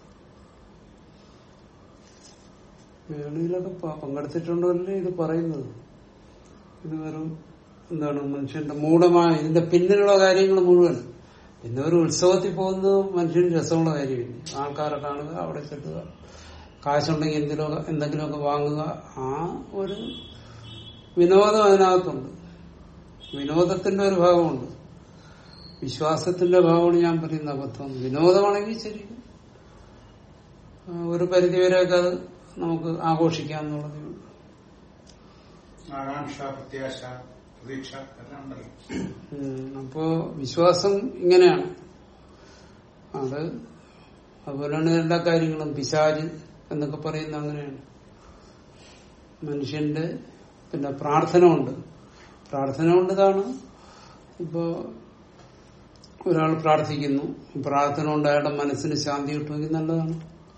മേളയിലൊക്കെ പ- പങ്കെടുത്തിട്ടുണ്ടല്ലേ ഇത് പറയുന്നത് ഇത് വെറും എന്താണ് മനുഷ്യന്റെ മൂഢമായ ഇതിന്റെ പിന്നിലുള്ള കാര്യങ്ങൾ മുഴുവൻ പിന്നെ ഒരു ഉത്സവത്തിൽ പോകുന്നത് മനുഷ്യന് രസമുള്ള കാര്യമില്ല ആൾക്കാരെ കാണുക അവിടെ ചെല്ലുക കാശുണ്ടെങ്കിൽ എന്തെങ്കിലും എന്തെങ്കിലുമൊക്കെ വാങ്ങുക ആ ഒരു വിനോദം അതിനകത്തുണ്ട് വിനോദത്തിന്റെ ഒരു ഭാഗമുണ്ട് വിശ്വാസത്തിന്റെ ഭാഗമാണ് ഞാൻ പറയുന്ന അബദ്ധം വിനോദമാണെങ്കിൽ ശരി ആ, ഒരു പരിധിവരെയൊക്കെ അത് നമുക്ക് ആഘോഷിക്കാം എന്നുള്ളതേ ഉള്ളൂ ആകാംക്ഷ പ്രത്യാശ പ്രതീക്ഷ എല്ലാം ഉണ്ടല്ലോ ഉം, അപ്പോ വിശ്വാസം ഇങ്ങനെയാണ് അത് അതുപോലെയാണ് എല്ലാ കാര്യങ്ങളും പിശാജ് എന്നൊക്കെ പറയുന്ന അങ്ങനെയാണ് മനുഷ്യന്റെ പിന്നെ പ്രാർത്ഥന ഉണ്ട് പ്രാർത്ഥന കൊണ്ട് ഇതാണ് ഇപ്പോ ഒരാൾ പ്രാർത്ഥിക്കുന്നു പ്രാർത്ഥന കൊണ്ട് അയാളുടെ മനസ്സിന് ശാന്തി കിട്ടുമെങ്കിൽ നല്ലതാണ്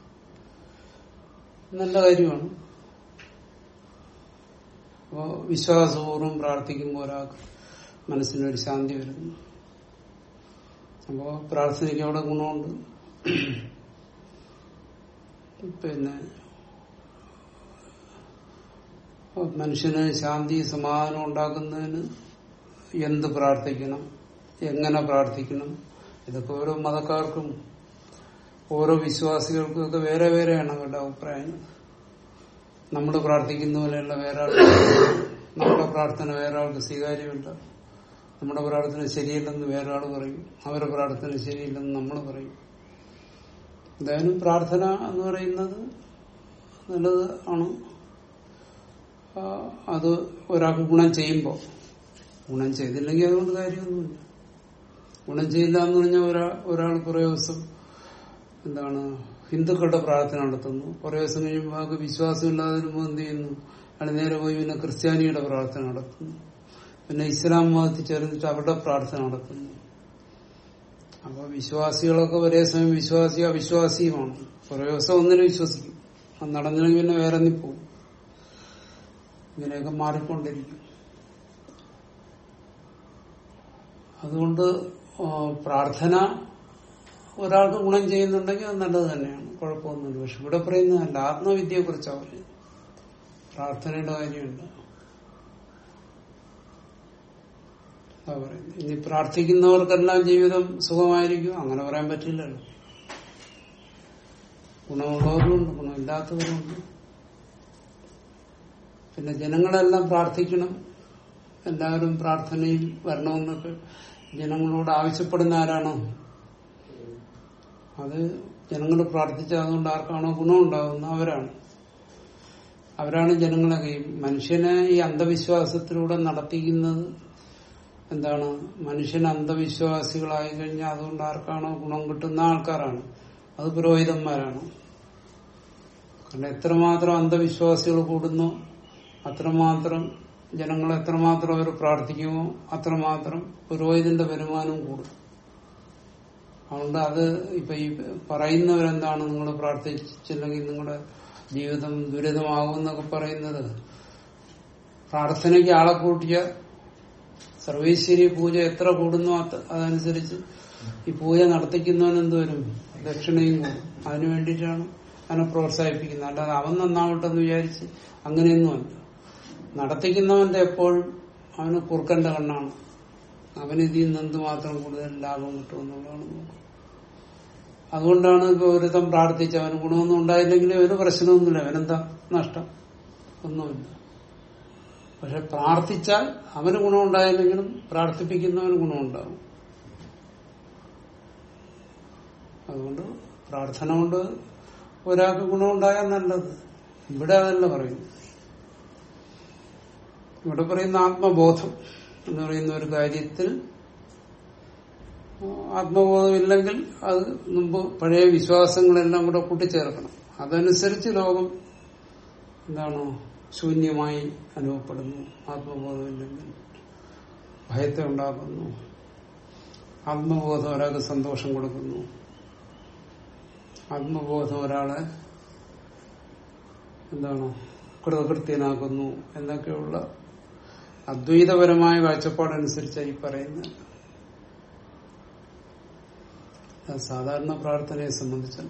നല്ല കാര്യമാണ് അപ്പോ വിശ്വാസപൂർവ്വം പ്രാർത്ഥിക്കുമ്പോൾ ഒരാൾക്ക് മനസ്സിനൊരു ശാന്തി വരുന്നു അപ്പോ പ്രാർത്ഥനയ്ക്ക് അവിടെ ഗുണമുണ്ട് പിന്നെ മനുഷ്യന് ശാന്തി സമാധാനം ഉണ്ടാക്കുന്നതിന് എന്ത് പ്രാർത്ഥിക്കണം എങ്ങനെ പ്രാർത്ഥിക്കണം ഇതൊക്കെ ഓരോ മതക്കാർക്കും ഓരോ വിശ്വാസികൾക്കും ഒക്കെ വേറെ വേറെയാണ് അവരുടെ അഭിപ്രായങ്ങൾ നമ്മൾ പ്രാർത്ഥിക്കുന്ന പോലെയുള്ള വേറെ ആൾ നമ്മുടെ പ്രാർത്ഥന വേറെ ആൾക്ക് സ്വീകാര്യമല്ല നമ്മുടെ പ്രാർത്ഥന ശരിയല്ലെന്ന് വേറെ ആൾ പറയും അവരുടെ പ്രാർത്ഥന ശരിയില്ലെന്ന് നമ്മൾ പറയും എന്തായാലും പ്രാർത്ഥന എന്ന് പറയുന്നത് നല്ലത് ആണ് ആ, അത് ഒരാൾക്ക് ഗുണം ചെയ്യുമ്പോൾ ഗുണം ചെയ്തില്ലെങ്കിൽ അതുകൊണ്ട് കാര്യമൊന്നുമില്ല ഗുണം ചെയ്യില്ല എന്ന് പറഞ്ഞാൽ ഒരാ ഒരാൾ കുറേ ദിവസം എന്താണ് ഹിന്ദുക്കളുടെ പ്രാർത്ഥന നടത്തുന്നു കുറേ ദിവസം കഴിയുമ്പോൾ ആൾക്ക് വിശ്വാസമില്ലാതെ വരുമ്പോൾ എന്ത് ചെയ്യുന്നു അയാൾ നേരെ പോയി പിന്നെ ക്രിസ്ത്യാനിയുടെ പ്രാർത്ഥന നടത്തുന്നു പിന്നെ ഇസ്ലാം മതത്തിൽ ചേർന്നിട്ട് അവരുടെ പ്രാർത്ഥന നടത്തുന്നു അപ്പൊ വിശ്വാസികളൊക്കെ ഒരേ സമയം വിശ്വാസി അവിശ്വാസിയുമാണ് കുറേ ദിവസം ഒന്നിനെ വിശ്വസിക്കും അത് നടന്നില്ലെങ്കിൽ പിന്നെ വേറെ ഒന്നി പോകും ഇങ്ങനെയൊക്കെ മാറിക്കൊണ്ടിരിക്കും അതുകൊണ്ട് ആ, പ്രാർത്ഥന ഒരാൾക്ക് ഗുണം ചെയ്യുന്നുണ്ടെങ്കിൽ അത് നല്ലത് തന്നെയാണ് കുഴപ്പമൊന്നുമില്ല പക്ഷെ ഇവിടെ പറയുന്നതല്ല ആത്മവിദ്യയെ കുറിച്ചാണ് പറയുന്നത് പ്രാർത്ഥനയുടെ കാര്യമുണ്ട് അതാ പറയുന്നത് ഇനി പ്രാർത്ഥിക്കുന്നവർക്കെല്ലാം ജീവിതം സുഖമായിരിക്കും അങ്ങനെ പറയാൻ പറ്റില്ലല്ലോ ഗുണമുള്ളവരുണ്ട് ഗുണമില്ലാത്തവരുണ്ട് പിന്നെ ജനങ്ങളെല്ലാം പ്രാർത്ഥിക്കണം എല്ലാവരും പ്രാർത്ഥനയിൽ വരണമെന്നൊക്കെ ജനങ്ങളോട് ആവശ്യപ്പെടുന്ന ആരാണോ അത് ജനങ്ങൾ പ്രാർത്ഥിച്ചാൽ അതുകൊണ്ട് ആർക്കാണോ ഗുണമുണ്ടാകുന്നത് അവരാണ് അവരാണ് ജനങ്ങളെ കൈ മനുഷ്യനെ ഈ അന്ധവിശ്വാസത്തിലൂടെ നടത്തിക്കുന്നത് എന്താണ് മനുഷ്യൻ അന്ധവിശ്വാസികളായി കഴിഞ്ഞാൽ അതുകൊണ്ട് ആർക്കാണോ ഗുണം കിട്ടുന്ന ആൾക്കാരാണ് അത് പുരോഹിതന്മാരാണ് കാരണം എത്രമാത്രം അന്ധവിശ്വാസികൾ കൂടുന്നു അത്രമാത്രം ജനങ്ങൾ എത്രമാത്രം അവർ പ്രാർത്ഥിക്കുമോ അത്രമാത്രം പുരോഹിതന്റെ വരുമാനവും കൂടും അതുകൊണ്ട് അത് ഇപ്പൊ ഈ പറയുന്നവരെന്താണ് നിങ്ങൾ പ്രാർത്ഥിച്ചില്ലെങ്കിൽ നിങ്ങളുടെ ജീവിതം ദുരിതമാകും എന്നൊക്കെ പറയുന്നത് പ്രാർത്ഥനയ്ക്ക് ആളെ കൂട്ടിയ സർവേശ്വരി പൂജ എത്ര കൂടുന്നു അത് അതനുസരിച്ച് ഈ പൂജ നടത്തിക്കുന്നവൻ എന്തുവരും ദക്ഷിണയും കൂടും അതിനു വേണ്ടിയിട്ടാണ് അതിനെ പ്രോത്സാഹിപ്പിക്കുന്നത് അല്ലാതെ അവൻ നന്നാവട്ടെ എന്ന് വിചാരിച്ച് അങ്ങനെയൊന്നുമല്ല നടത്തിക്കുന്നവന്റെ എപ്പോഴും അവന് കുറുക്കന്റെ കണ്ണാണ് അവന് ഇതിൽ നിന്ന് എന്തുമാത്രം കൂടുതൽ ലാഭം കിട്ടും എന്നുള്ളതാണ് നോക്കുക അതുകൊണ്ടാണ് ഇപ്പൊ ഒരുത്തം പ്രാർത്ഥിച്ച് അവന് ഗുണമൊന്നും ഉണ്ടായില്ലെങ്കിൽ ഒരു പ്രശ്നമൊന്നുമില്ല അവനെന്താ നഷ്ടം ഒന്നുമില്ല പക്ഷെ പ്രാർത്ഥിച്ചാൽ അവന് ഗുണമുണ്ടായില്ലെങ്കിലും പ്രാർത്ഥിപ്പിക്കുന്നവന് ഗുണമുണ്ടാകും അതുകൊണ്ട് പ്രാർത്ഥന കൊണ്ട് ഒരാൾക്ക് ഗുണമുണ്ടായാൽ നല്ലത് ഇവിടെ അതല്ല പറയുന്നു ഇവിടെ പറയുന്ന ആത്മബോധം എന്ന് പറയുന്ന ഒരു കാര്യത്തിൽ ആത്മബോധമില്ലെങ്കിൽ അത് മുമ്പ് പഴയ വിശ്വാസങ്ങളെല്ലാം കൂടെ കൂട്ടിച്ചേർക്കണം അതനുസരിച്ച് ലോകം എന്താണ് ശൂന്യമായി അനുഭവപ്പെടുന്നു ആത്മബോധമില്ലെങ്കിൽ ഭയത്തെ ഉണ്ടാക്കുന്നു ആത്മബോധം ഒരാൾക്ക് സന്തോഷം കൊടുക്കുന്നു ആത്മബോധം ഒരാളെ എന്താണ് കൃതകൃത്യനാക്കുന്നു എന്നൊക്കെയുള്ള അദ്വൈതപരമായ കാഴ്ചപ്പാടനുസരിച്ചാണ് ഈ പറയുന്നത് അത് സാധാരണ പ്രാർത്ഥനയെ സംബന്ധിച്ചല്ല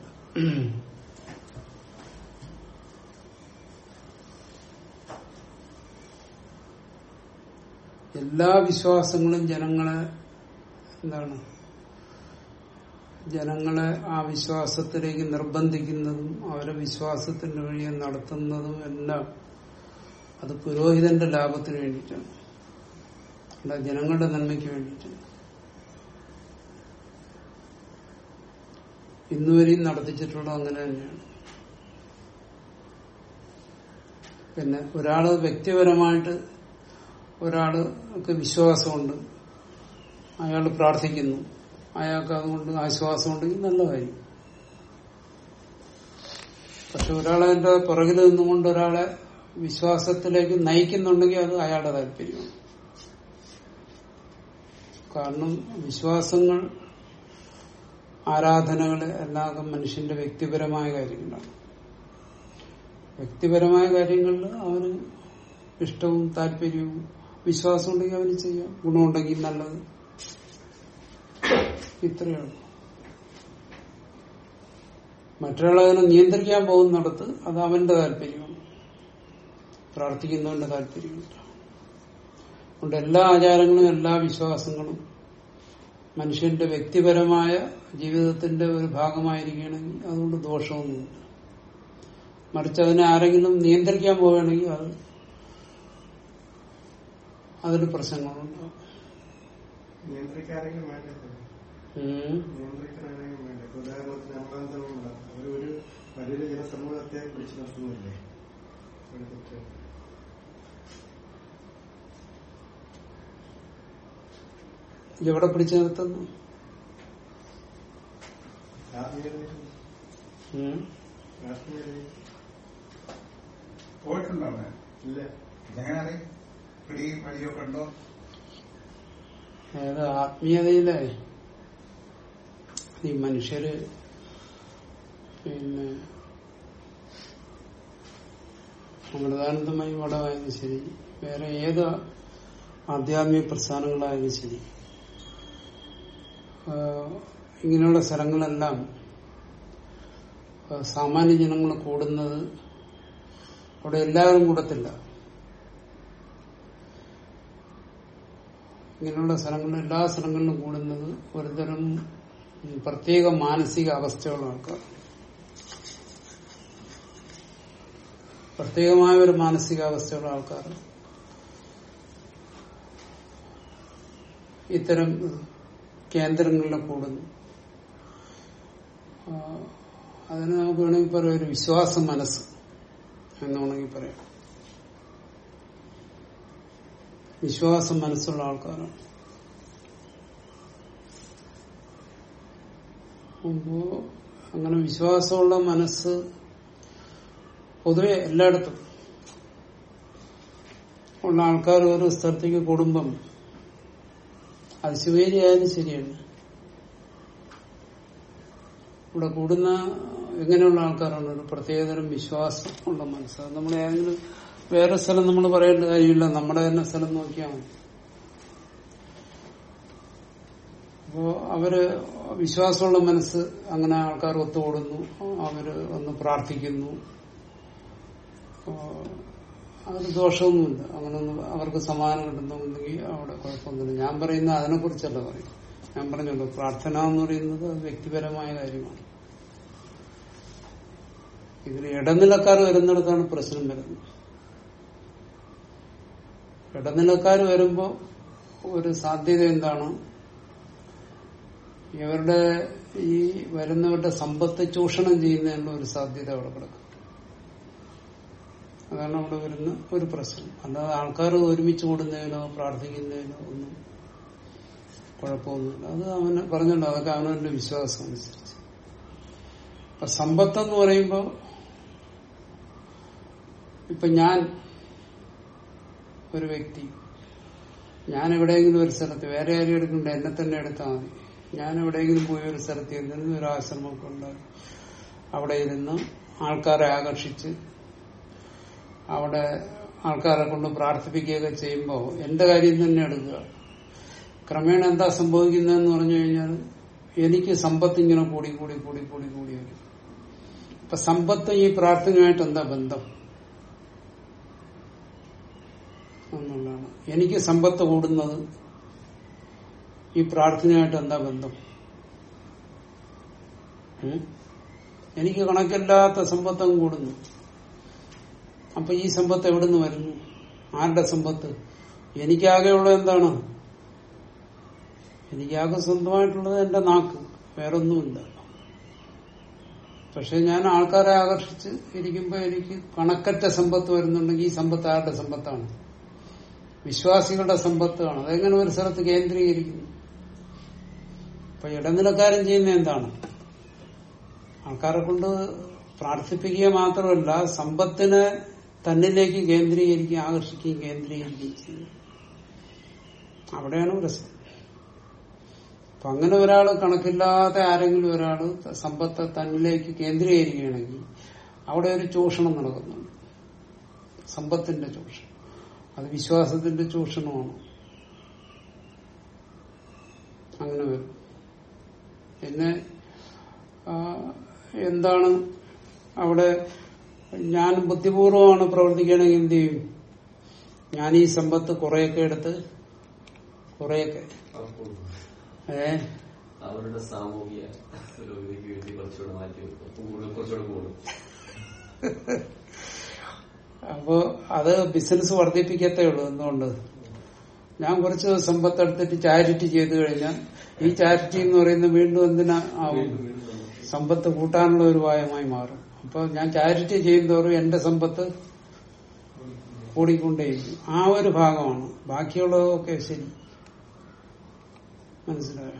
എല്ലാ വിശ്വാസങ്ങളും ജനങ്ങളെ എന്താണ് ജനങ്ങളെ ആ വിശ്വാസത്തിലേക്ക് നിർബന്ധിക്കുന്നതും അവരെ വിശ്വാസത്തിന്റെ വഴിയെ നടത്തുന്നതും എല്ലാം അത് പുരോഹിതന്റെ ലാഭത്തിന് വേണ്ടിയിട്ടാണ് അല്ല ജനങ്ങളുടെ നന്മയ്ക്ക് വേണ്ടിയിട്ട് ഇന്നുവരെയും നടത്തിച്ചിട്ടുള്ളത് അങ്ങനെ തന്നെയാണ് പിന്നെ ഒരാള് വ്യക്തിപരമായിട്ട് ഒരാൾക്ക് വിശ്വാസമുണ്ട് അയാൾ പ്രാർത്ഥിക്കുന്നു അയാൾക്ക് അതുകൊണ്ട് ആശ്വാസമുണ്ടെങ്കിൽ നല്ല കാര്യം പക്ഷെ ഒരാളതിന്റെ പുറകിൽ നിന്നുകൊണ്ട് ഒരാളെ വിശ്വാസത്തിലേക്ക് നയിക്കുന്നുണ്ടെങ്കിൽ അത് അയാളുടെ താല്പര്യമാണ് കാരണം വിശ്വാസങ്ങൾ ആരാധനകള് എല്ലാം മനുഷ്യന്റെ വ്യക്തിപരമായ കാര്യങ്ങളാണ് വ്യക്തിപരമായ കാര്യങ്ങളിൽ അവന് ഇഷ്ടവും താല്പര്യവും വിശ്വാസം ഉണ്ടെങ്കിൽ അവന് ചെയ്യാം ഗുണമുണ്ടെങ്കിൽ നല്ലത് ഇത്രയാണ് മറ്റൊരാളതിനെ നിയന്ത്രിക്കാൻ പോകുന്നിടത്ത് അത് അവന്റെ താല്പര്യമാണ് പ്രാർത്ഥിക്കുന്നവന്റെ താല്പര്യമില്ല അതുകൊണ്ട് എല്ലാ ആചാരങ്ങളും എല്ലാ വിശ്വാസങ്ങളും മനുഷ്യന്റെ വ്യക്തിപരമായ ജീവിതത്തിന്റെ ഒരു ഭാഗമായിരിക്കുകയാണെങ്കിൽ അതുകൊണ്ട് ദോഷമൊന്നുമില്ല മറിച്ച് അതിനെ ആരെങ്കിലും നിയന്ത്രിക്കാൻ പോവുകയാണെങ്കിൽ അത് അതിന് പ്രശ്നങ്ങളുണ്ടാവും നിയന്ത്രിക്കാരെങ്കിലും വേണ്ടത് ഉം. നിയന്ത്രിക്കാനാണെങ്കിലും വേണ്ട ഇപ്പൊ ഉദാഹരണത്തിന് അമ്മാന്തമുണ്ട് അവരൊരു വലിയൊരു ജനസമൂഹത്തെ പിടിച്ചു നിർത്തുന്നില്ലേ ഒരു കുറ്റം എവിടെ പിടിച്ചു നിർത്തുന്നു ആത്മീയതയിൽ ഉം. ആത്മീയതയിൽ പോയിട്ടുണ്ടോ അവിടെ ഇല്ല എങ്ങനെ അറിയും പിടിയും വഴിയൊക്കെ ഉണ്ടോ അതായത് ആത്മീയതയിലെ ഈ മനുഷ്യര് പിന്നെ അമൃതാനന്ദമയി മഠമായാലും ശരി വേറെ ഏത് ആധ്യാത്മിക പ്രസ്ഥാനങ്ങളായാലും ശരി ആ, ഇങ്ങനെയുള്ള സ്ഥലങ്ങളെല്ലാം ആ, സാമാന്യ ജനങ്ങൾ കൂടുന്നത് അവിടെ എല്ലാവരും കൂടത്തില്ല ഇങ്ങനെയുള്ള സ്ഥലങ്ങളിൽ എല്ലാ സ്ഥലങ്ങളിലും കൂടുന്നത് ഒരുതരം ഉം, പ്രത്യേക മാനസിക അവസ്ഥയുള്ള ആൾക്കാർ പ്രത്യേകമായ ഒരു മാനസികാവസ്ഥയുള്ള ആൾക്കാർ ഇത്തരം കേന്ദ്രങ്ങളിൽ കൂടുന്നു ആ, അതിന് നമുക്ക് വേണമെങ്കിൽ പറയാം ഒരു വിശ്വാസ മനസ്സ് എന്ന് വേണമെങ്കിൽ പറയാം വിശ്വാസം മനസ്സുള്ള ആൾക്കാരാണ് അപ്പോ അങ്ങനെ വിശ്വാസമുള്ള മനസ്സ് പൊതുവെ എല്ലായിടത്തും ഉള്ള ആൾക്കാർ ഒരു സ്ഥലത്തേക്ക് കൂടുമ്പം അത് ശിവേരി ആയാലും ശരിയാണ് ഇവിടെ കൂടുന്ന എങ്ങനെയുള്ള ആൾക്കാരാണ് ഒരു പ്രത്യേകതരം വിശ്വാസം ഉള്ള മനസ്സ് അത് നമ്മൾ ഏതെങ്കിലും വേറെ സ്ഥലം നമ്മൾ പറയേണ്ട കാര്യമില്ല നമ്മുടെ തന്നെ സ്ഥലം നോക്കിയാൽ മതി അപ്പോ അവര് വിശ്വാസമുള്ള മനസ്സ് അങ്ങനെ ആൾക്കാർ ഒത്തുകൂടുന്നു അവര് ഒന്ന് പ്രാർത്ഥിക്കുന്നു ആ, അതിന് ദോഷമൊന്നുമില്ല അങ്ങനെ ഒന്ന് അവർക്ക് സമാനം കിട്ടുന്നുണ്ടെങ്കിൽ അവിടെ കുഴപ്പമൊന്നുമില്ല ഞാൻ പറയുന്ന അതിനെ കുറിച്ചല്ല പറയും ഞാൻ പറഞ്ഞല്ലോ പ്രാർത്ഥന എന്ന് പറയുന്നത് അത് വ്യക്തിപരമായ കാര്യമാണ് ഇതിൽ ഇടനിലക്കാർ വരുന്നിടത്താണ് പ്രശ്നം വരുന്നത് ഇടനിലക്കാർ വരുമ്പോ ഒരു സാധ്യത എന്താണ് ഇവരുടെ ഈ വരുന്നവരുടെ സമ്പത്ത് ചൂഷണം ചെയ്യുന്നതിനുള്ള ഒരു സാധ്യത അവിടെ കിടക്കും അതാണ് അവിടെ വരുന്ന ഒരു പ്രശ്നം അല്ലാതെ ആൾക്കാർ ഒരുമിച്ച് കൂടുന്നതിനോ പ്രാർത്ഥിക്കുന്നതിനോ ഒന്നും കുഴപ്പമൊന്നുമില്ല അത് അവന് പറഞ്ഞല്ലോ അതൊക്കെ അവനവന്റെ വിശ്വാസം അനുസരിച്ച് അപ്പൊ സമ്പത്തെന്ന് പറയുമ്പോ ഇപ്പൊ ഞാൻ ഒരു വ്യക്തി ഞാൻ എവിടെയെങ്കിലും ഒരു സ്ഥലത്ത് വേറെ ആരും എടുക്കണ്ട എന്നെ തന്നെ എടുത്താൽ മതി ഞാൻ എവിടെയെങ്കിലും പോയി ഒരു സ്ഥലത്ത് ഇരുന്നിരുന്ന് ഒരു ആശ്രമമൊക്കെ ഉണ്ടായി അവിടെ ഇരുന്ന് ആൾക്കാരെ ആകർഷിച്ച് അവിടെ ആൾക്കാരെ കൊണ്ട് പ്രാർത്ഥിപ്പിക്കുകയൊക്കെ ചെയ്യുമ്പോൾ എന്റെ കാര്യം തന്നെ എടുക്കുക ക്രമേണ എന്താ സംഭവിക്കുന്നതെന്ന് പറഞ്ഞു കഴിഞ്ഞാൽ എനിക്ക് സമ്പത്ത് ഇങ്ങനെ കൂടി കൂടി കൂടി കൂടി കൂടി വരും അപ്പൊ സമ്പത്ത് ഈ പ്രാർത്ഥനയുമായിട്ട് എന്താ ബന്ധം എന്നുള്ളതാണ് എനിക്ക് സമ്പത്ത് കൂടുന്നത് ഈ പ്രാർത്ഥനയായിട്ട് എന്താ ബന്ധം ഉം? എനിക്ക് കണക്കില്ലാത്ത സമ്പത്തം കൂടുന്നു അപ്പൊ ഈ സമ്പത്ത് എവിടുന്ന് വരുന്നു ആരുടെ സമ്പത്ത് എനിക്കാകെയുള്ളത് എന്താണ് എനിക്കാകെ സ്വന്തമായിട്ടുള്ളത് എന്റെ നാക്ക് വേറൊന്നുമില്ല പക്ഷെ ഞാൻ ആൾക്കാരെ ആകർഷിച്ച് ഇരിക്കുമ്പോൾ എനിക്ക് കണക്കറ്റ സമ്പത്ത് വരുന്നുണ്ടെങ്കിൽ ഈ സമ്പത്ത് ആരുടെ സമ്പത്താണ് വിശ്വാസികളുടെ സമ്പത്താണ് അതെങ്ങനെ ഒരു സ്ഥലത്ത് കേന്ദ്രീകരിക്കുന്നു അപ്പൊ ഇടനിലക്കാരൻ ചെയ്യുന്ന എന്താണ് ആൾക്കാരെ കൊണ്ട് പ്രാർത്ഥിപ്പിക്കുക മാത്രമല്ല സമ്പത്തിനെ തന്നിലേക്ക് കേന്ദ്രീകരിക്കുകയും ആകർഷിക്കുകയും കേന്ദ്രീകരിക്കുകയും ചെയ്യുന്നു അവിടെയാണ് പ്രശ്നം അപ്പൊ അങ്ങനെ ഒരാൾ കണക്കില്ലാതെ ആരെങ്കിലും ഒരാൾ സമ്പത്തെ തന്നിലേക്ക് കേന്ദ്രീകരിക്കുകയാണെങ്കിൽ അവിടെ ഒരു ചൂഷണം നടക്കുന്നുണ്ട് സമ്പത്തിന്റെ ചൂഷണം അത് വിശ്വാസത്തിന്റെ ചൂഷണമാണ് അങ്ങനെ വരും പിന്നെ ആ, എന്താണ് അവിടെ ഞാൻ ബുദ്ധിപൂർവമാണ് പ്രവർത്തിക്കുകയാണെങ്കിൽ എന്ത് ചെയ്യും ഞാൻ ഈ സമ്പത്ത് കുറെയൊക്കെ എടുത്ത് കുറെയൊക്കെ അപ്പോൾ ഏ അവരുടെ സാമൂഹിക പുരോഗതിക്ക് വേണ്ടി കുറച്ചുകൂടെ മാറ്റി വെക്കും അപ്പൊ കൂടുതൽ കുറച്ചുകൂടെ കൂടും അപ്പോ അത് ബിസിനസ് വർദ്ധിപ്പിക്കത്തേ ഉള്ളൂ എന്തുകൊണ്ട് ഞാൻ കുറച്ച് സമ്പത്ത് എടുത്തിട്ട് ചാരിറ്റി ചെയ്തു കഴിഞ്ഞാൽ ഈ ചാരിറ്റി എന്ന് പറയുന്നത് വീണ്ടും എന്തിനാ ആവും വീണ്ടും വീണ്ടും വന്നു. സമ്പത്ത് കൂട്ടാനുള്ള ഒരു ഉപായമായി മാറും അപ്പൊ ഞാൻ ചാരിറ്റി ചെയ്യുന്നതോറും എന്റെ സമ്പത്ത് കൂടിക്കൊണ്ടേയിരിക്കും ആ ഒരു ഭാഗമാണ് ബാക്കിയുള്ളതൊക്കെ ശരി മനസ്സിലായോ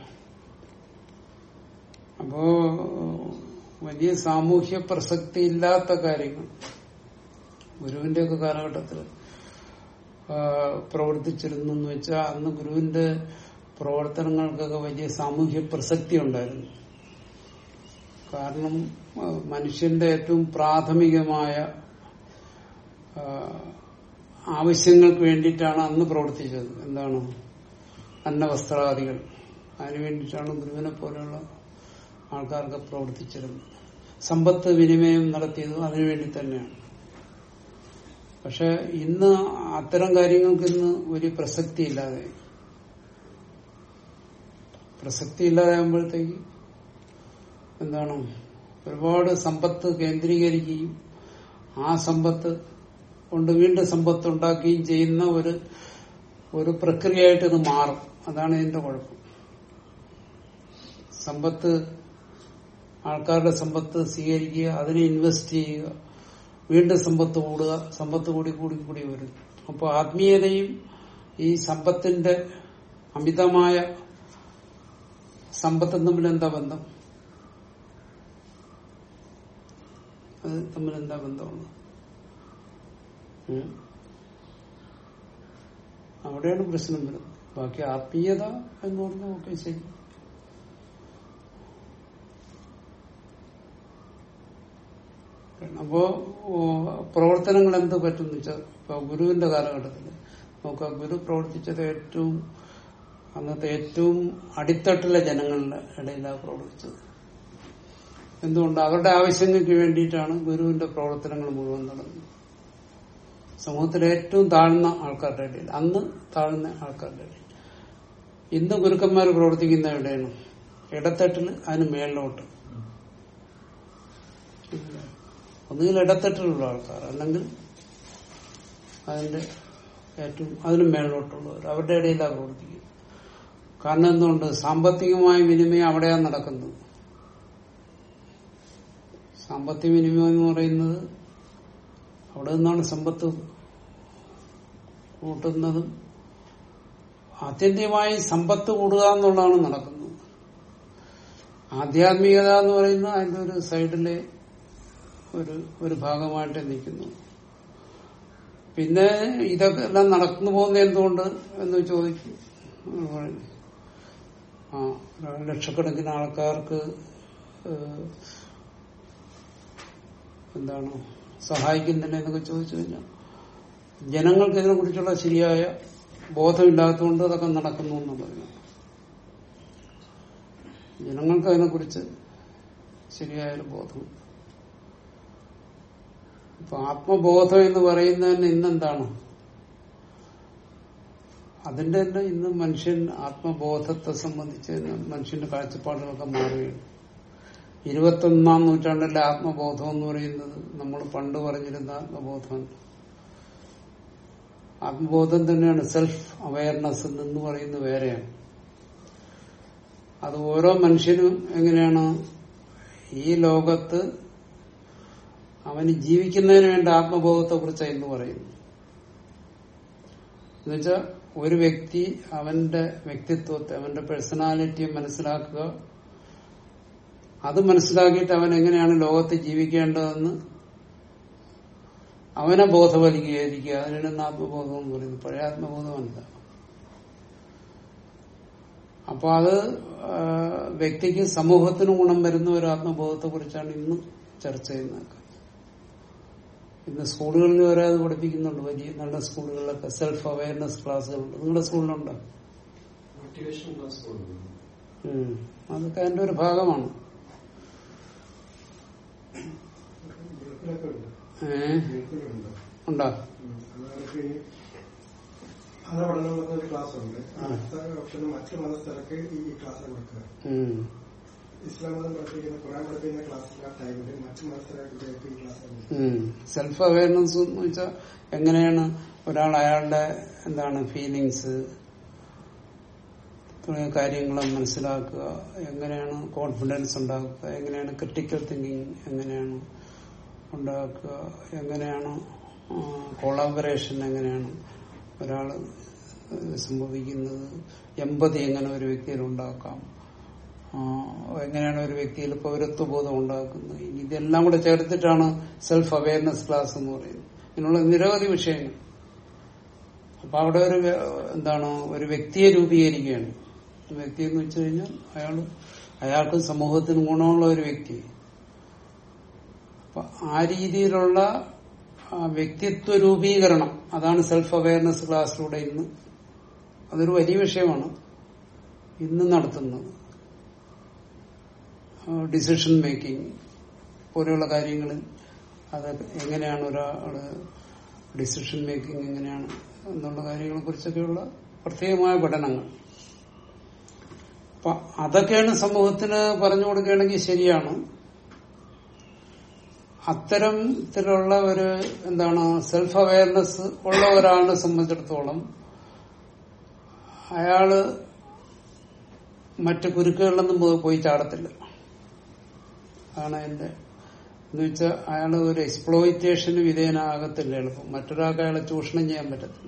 അപ്പോ വലിയ സാമൂഹ്യ പ്രസക്തി ഇല്ലാത്ത കാര്യങ്ങൾ ഗുരുവിന്റെ ഒക്കെ കാലഘട്ടത്തിൽ ആ, പ്രവർത്തിച്ചിരുന്നു എന്ന് വെച്ചാൽ അന്ന് ഗുരുവിന്റെ പ്രവർത്തനങ്ങൾക്കൊക്കെ വലിയ സാമൂഹ്യ പ്രസക്തി ഉണ്ടായിരുന്നു കാരണം ആ, മനുഷ്യന്റെ ഏറ്റവും പ്രാഥമികമായ ആ, ആവശ്യങ്ങൾക്ക് വേണ്ടിയിട്ടാണ് അന്ന് പ്രവർത്തിച്ചത് എന്താണ് അന്നവസ്ത്രാദികൾ അതിനു വേണ്ടിയിട്ടാണ് ഗുരുവിനെ പോലെയുള്ള ആൾക്കാർക്ക് പ്രവർത്തിച്ചിരുന്നത് സമ്പത്ത് വിനിമയം നടത്തിയതും അതിനുവേണ്ടി തന്നെയാണ് പക്ഷെ ഇന്ന് അത്തരം കാര്യങ്ങൾക്ക് ഇന്ന് ഒരു പ്രസക്തി ഇല്ലാതെ പ്രസക്തി ഇല്ലാതാകുമ്പോഴത്തേക്ക് എന്താണ് ഒരുപാട് സമ്പത്ത് കേന്ദ്രീകരിക്കുകയും ആ സമ്പത്ത് കൊണ്ട് വീണ്ടും സമ്പത്ത് ഉണ്ടാക്കുകയും ചെയ്യുന്ന ഒരു ഒരു പ്രക്രിയയായിട്ട് ഇത് മാറും അതാണ് ഇതിന്റെ കുഴപ്പം സമ്പത്ത് ആൾക്കാരുടെ സമ്പത്ത് സ്വീകരിക്കുക അതിനെ ഇൻവെസ്റ്റ് ചെയ്യുക വീണ്ടും സമ്പത്ത് കൂടുക സമ്പത്ത് കൂടി കൂടി കൂടി വരും അപ്പോൾ ആത്മീയതയും ഈ സമ്പത്തിന്റെ അമിതമായ സമ്പത്തും തമ്മിൽ എന്താ ബന്ധം അത് തമ്മിൽ എന്താ ബന്ധമുള്ളത് ഉം? അവിടെയാണ് പ്രശ്നം വരുന്നത് ബാക്കി ആത്മീയത എന്ന് പറഞ്ഞാൽ ഓക്കെ ശരി അപ്പോ ഓ, പ്രവർത്തനങ്ങൾ എന്ത് പറ്റും എന്ന് വെച്ചാൽ ഇപ്പൊ ഗുരുവിന്റെ കാലഘട്ടത്തിൽ നോക്കുക ഗുരു പ്രവർത്തിച്ചത് ഏറ്റവും അന്നത്തെ ഏറ്റവും അടിത്തട്ടിലെ ജനങ്ങളുടെ ഇടയിലാണ് പ്രവർത്തിച്ചത് എന്തുകൊണ്ട് അവരുടെ ആവശ്യങ്ങൾക്ക് വേണ്ടിയിട്ടാണ് ഗുരുവിന്റെ പ്രവർത്തനങ്ങൾ മുഴുവൻ നടന്നത് സമൂഹത്തിലെ ഏറ്റവും താഴ്ന്ന ആൾക്കാരുടെ ഇടയിൽ അന്ന് താഴ്ന്ന ആൾക്കാരുടെ ഇടയിൽ ഇന്ന് ഗുരുക്കന്മാർ പ്രവർത്തിക്കുന്ന എവിടെയാണ് ഇടത്തട്ടിൽ അതിന് മേളിലോട്ട് ഒന്നുകിൽ ഇടത്തട്ടിലുള്ള ആൾക്കാർ അല്ലെങ്കിൽ അതിന്റെ ഏറ്റവും അതിന് മേളിലോട്ടുള്ളവർ അവരുടെ ഇടയിലാണ് പ്രവർത്തിക്കുന്നത് കാരണം എന്തുകൊണ്ട് സാമ്പത്തികമായ വിനിമയം അവിടെയാണ് നടക്കുന്നത് സാമ്പത്തിക വിനിമയം എന്ന് പറയുന്നത് അവിടെ നിന്നാണ് സമ്പത്ത് കൂട്ടുന്നതും ആത്യന്തികമായി സമ്പത്ത് കൂടുക എന്നുള്ളതാണ് നടക്കുന്നത് ആധ്യാത്മികത എന്ന് പറയുന്നത് അതിന്റെ ഒരു സൈഡിലെ ഒരു ഒരു ഭാഗമായിട്ട് നിൽക്കുന്നു പിന്നെ ഇതൊക്കെ എല്ലാം നടന്നു പോകുന്നത് എന്തുകൊണ്ട് എന്ന് ചോദിക്കും ആ ലക്ഷക്കണക്കിന് ആൾക്കാർക്ക് ഏഹ്, എന്താണ് സഹായിക്കുന്നില്ല എന്നൊക്കെ ചോദിച്ചു കഴിഞ്ഞാൽ ജനങ്ങൾക്ക് ഇതിനെ കുറിച്ചുള്ള ശരിയായ ബോധമില്ലാത്തതുകൊണ്ട് അതൊക്കെ നടക്കുന്നു എന്നുള്ളതാണ് ജനങ്ങൾക്ക് അതിനെക്കുറിച്ച് ശരിയായൊരു ബോധം ഇപ്പൊ ആത്മബോധം എന്ന് പറയുന്നതിന് ഇന്നെന്താണ് അതിന്റെ തന്നെ ഇന്ന് മനുഷ്യൻ ആത്മബോധത്തെ സംബന്ധിച്ച് മനുഷ്യന്റെ കാഴ്ചപ്പാടുകളൊക്കെ മാറുകയാണ് ഇരുപത്തൊന്നാം നൂറ്റാണ്ടിലെ ആത്മബോധം എന്ന് പറയുന്നത് നമ്മൾ പണ്ട് പറഞ്ഞിരുന്ന ആത്മബോധം ആത്മബോധം തന്നെയാണ് സെൽഫ് അവയർനെസ് എന്ന് പറയുന്നത് വേറെയാണ് അത് ഓരോ മനുഷ്യനും എങ്ങനെയാണ് ഈ ലോകത്ത് അവന് ജീവിക്കുന്നതിന് വേണ്ട ആത്മബോധത്തെ കുറിച്ച് എന്ന് പറയുന്നു എന്നുവെച്ചാൽ ഒരു വ്യക്തി അവന്റെ വ്യക്തിത്വത്തെ അവന്റെ പേഴ്സണാലിറ്റിയെ മനസ്സിലാക്കുക അത് മനസ്സിലാക്കിയിട്ട് അവൻ എങ്ങനെയാണ് ലോകത്ത് ജീവിക്കേണ്ടതെന്ന് അവനെ ബോധവൽക്കരിക്കുക അതിനാണ് ആത്മബോധം എന്ന് പറയുന്നത് പഴയ ആത്മബോധമല്ല അപ്പൊ അത് ആ, വ്യക്തിക്ക് സമൂഹത്തിന് ഗുണം വരുന്ന ഒരു ആത്മബോധത്തെ കുറിച്ചാണ് ഇന്ന് ചർച്ച ചെയ്യുന്നത് ഇന്ന് സ്കൂളുകളിൽ വരെ അത് പഠിപ്പിക്കുന്നുണ്ട് വലിയ നല്ല സ്കൂളുകളിലൊക്കെ സെൽഫ് അവയർനെസ് ക്ലാസ്സുകളുണ്ട് നിങ്ങളുടെ സ്കൂളിലുണ്ടോ മോട്ടിവേഷൻ ക്ലാസ് കൊടുക്കുന്നു ഉം. അതൊക്കെ അതിന്റെ ഒരു ഭാഗമാണ് ഗൾഫിലൊക്കെ ഉണ്ട് ഏഹ് ഗൾഫിലുണ്ട് ഉണ്ടോ ഉം. അതൊക്കെ ഈ മത പഠനം എന്നൊരു ക്ലാസ് ഉണ്ട് അടുത്ത ഓപ്ഷന് മറ്റു മതസ്ഥർക്ക് ഈ ക്ലാസ് കൊടുക്കുക ഉം. ഇസ്ലാം മതം പഠിപ്പിക്കുന്ന ഖുറാൻ പഠിപ്പിക്കുന്ന ക്ലാസ്സിന്റെ ആ ടൈമിൽ മറ്റു മതസ്ഥരായ കുട്ടികൾക്ക് ഈ ക്ലാസ് കൊടുക്കുക ഉം. സെൽഫ് അവയർനെസ് എന്ന് വെച്ചാൽ എങ്ങനെയാണ് ഒരാൾ അയാളുടെ എന്താണ് ഫീലിങ്സ് തുടങ്ങിയ കാര്യങ്ങൾ മനസ്സിലാക്കുക എങ്ങനെയാണ് കോൺഫിഡൻസ് ഉണ്ടാക്കുക എങ്ങനെയാണ് ക്രിട്ടിക്കൽ തിങ്കിങ് എങ്ങനെയാണ് ഉണ്ടാക്കുക എങ്ങനെയാണ് കൊളാബറേഷൻ എങ്ങനെയാണ് ഒരാൾ സംഭവിക്കുന്നത് എമ്പതി എങ്ങനെ ഒരു വ്യക്തിയിൽ ഉണ്ടാക്കാം ആ, എങ്ങനെയാണ് ഒരു വ്യക്തിയിൽ പൗരത്വബോധം ഉണ്ടാക്കുന്നത് ഇതെല്ലാം കൂടെ ചേർത്തിട്ടാണ് സെൽഫ് അവയർനെസ് ക്ലാസ് എന്ന് പറയുന്നത് ഇതിനുള്ള നിരവധി വിഷയങ്ങൾ അപ്പൊ അവിടെ ഒരു വ്യ- എന്താണ് ഒരു വ്യക്തിയെ രൂപീകരിക്കുകയാണ് വ്യക്തി എന്ന് വെച്ച് കഴിഞ്ഞാൽ അയാൾ അയാൾക്ക് സമൂഹത്തിന് ഗുണമുള്ള ഒരു വ്യക്തി അപ്പൊ ആ രീതിയിലുള്ള ആ, വ്യക്തിത്വ രൂപീകരണം അതാണ് സെൽഫ് അവയർനെസ് ക്ലാസ്സിലൂടെ ഇന്ന് അതൊരു വലിയ വിഷയമാണ് ഇന്ന് നടത്തുന്നത് ഡിസിഷൻ മേക്കിംഗ് പോലെയുള്ള കാര്യങ്ങളിൽ അത് എങ്ങനെയാണ് ഒരാള് ഡിസിഷൻ മേക്കിംഗ് എങ്ങനെയാണ് എന്നുള്ള കാര്യങ്ങളെ കുറിച്ചൊക്കെയുള്ള പ്രത്യേകമായ പഠനങ്ങൾ അപ്പൊ അതൊക്കെയാണ് സമൂഹത്തിന് പറഞ്ഞു കൊടുക്കുകയാണെങ്കിൽ ശരിയാണ് അത്തരത്തിലുള്ള ഒരു എന്താണ് സെൽഫ് അവയർനെസ് ഉള്ള ഒരാളിനെ സംബന്ധിച്ചിടത്തോളം അയാള് മറ്റു കുരുക്കുകളിലൊന്നും പോയി- പോയി ചാടത്തില്ല അതാണ് എന്റെ എന്ന് വെച്ചാൽ അയാൾ ഒരു എക്സ്പ്ലോയിറ്റേഷന് വിധേയനാകത്തില്ല എളുപ്പം മറ്റൊരാൾക്ക് അയാളെ ചൂഷണം ചെയ്യാൻ പറ്റത്തില്ല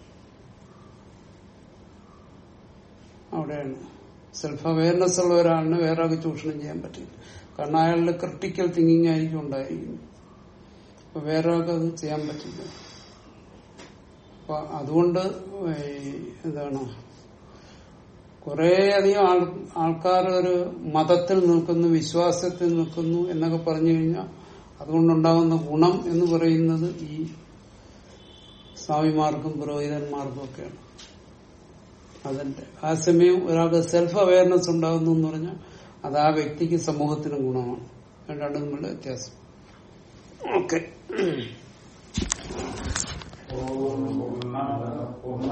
അവിടെയാണ് സെൽഫ് അവയർനെസ് ഉള്ള ഒരാളിന് വേറെ ആൾക്ക് ചൂഷണം ചെയ്യാൻ പറ്റില്ല കാരണം അയാളുടെ ക്രിട്ടിക്കൽ തിങ്കിങ് ആയിരിക്കും ഉണ്ടായിരിക്കും അപ്പൊ വേറെ ആൾക്ക് അത് ചെയ്യാൻ പറ്റില്ല അപ്പൊ അതുകൊണ്ട് ഈ എന്താണ് കുറെ അധികം ആൾ ആൾക്കാർ ഒരു മതത്തിൽ നിൽക്കുന്നു വിശ്വാസത്തിൽ നിൽക്കുന്നു എന്നൊക്കെ പറഞ്ഞു കഴിഞ്ഞാൽ അതുകൊണ്ടുണ്ടാകുന്ന ഗുണം എന്ന് പറയുന്നത് ഈ സ്വാമിമാർക്കും പുരോഹിതന്മാർക്കും ഒക്കെയാണ് അതിന്റെ ആ സമയം ഒരാൾക്ക് സെൽഫ് അവയർനെസ് ഉണ്ടാകുന്നു എന്ന് പറഞ്ഞാൽ അത് ആ വ്യക്തിക്ക് സമൂഹത്തിന് ഗുണമാണ് രണ്ടും തമ്മിലുള്ള വ്യത്യാസം ഓക്കെ പൂർണ്ണ പൂർണ്ണ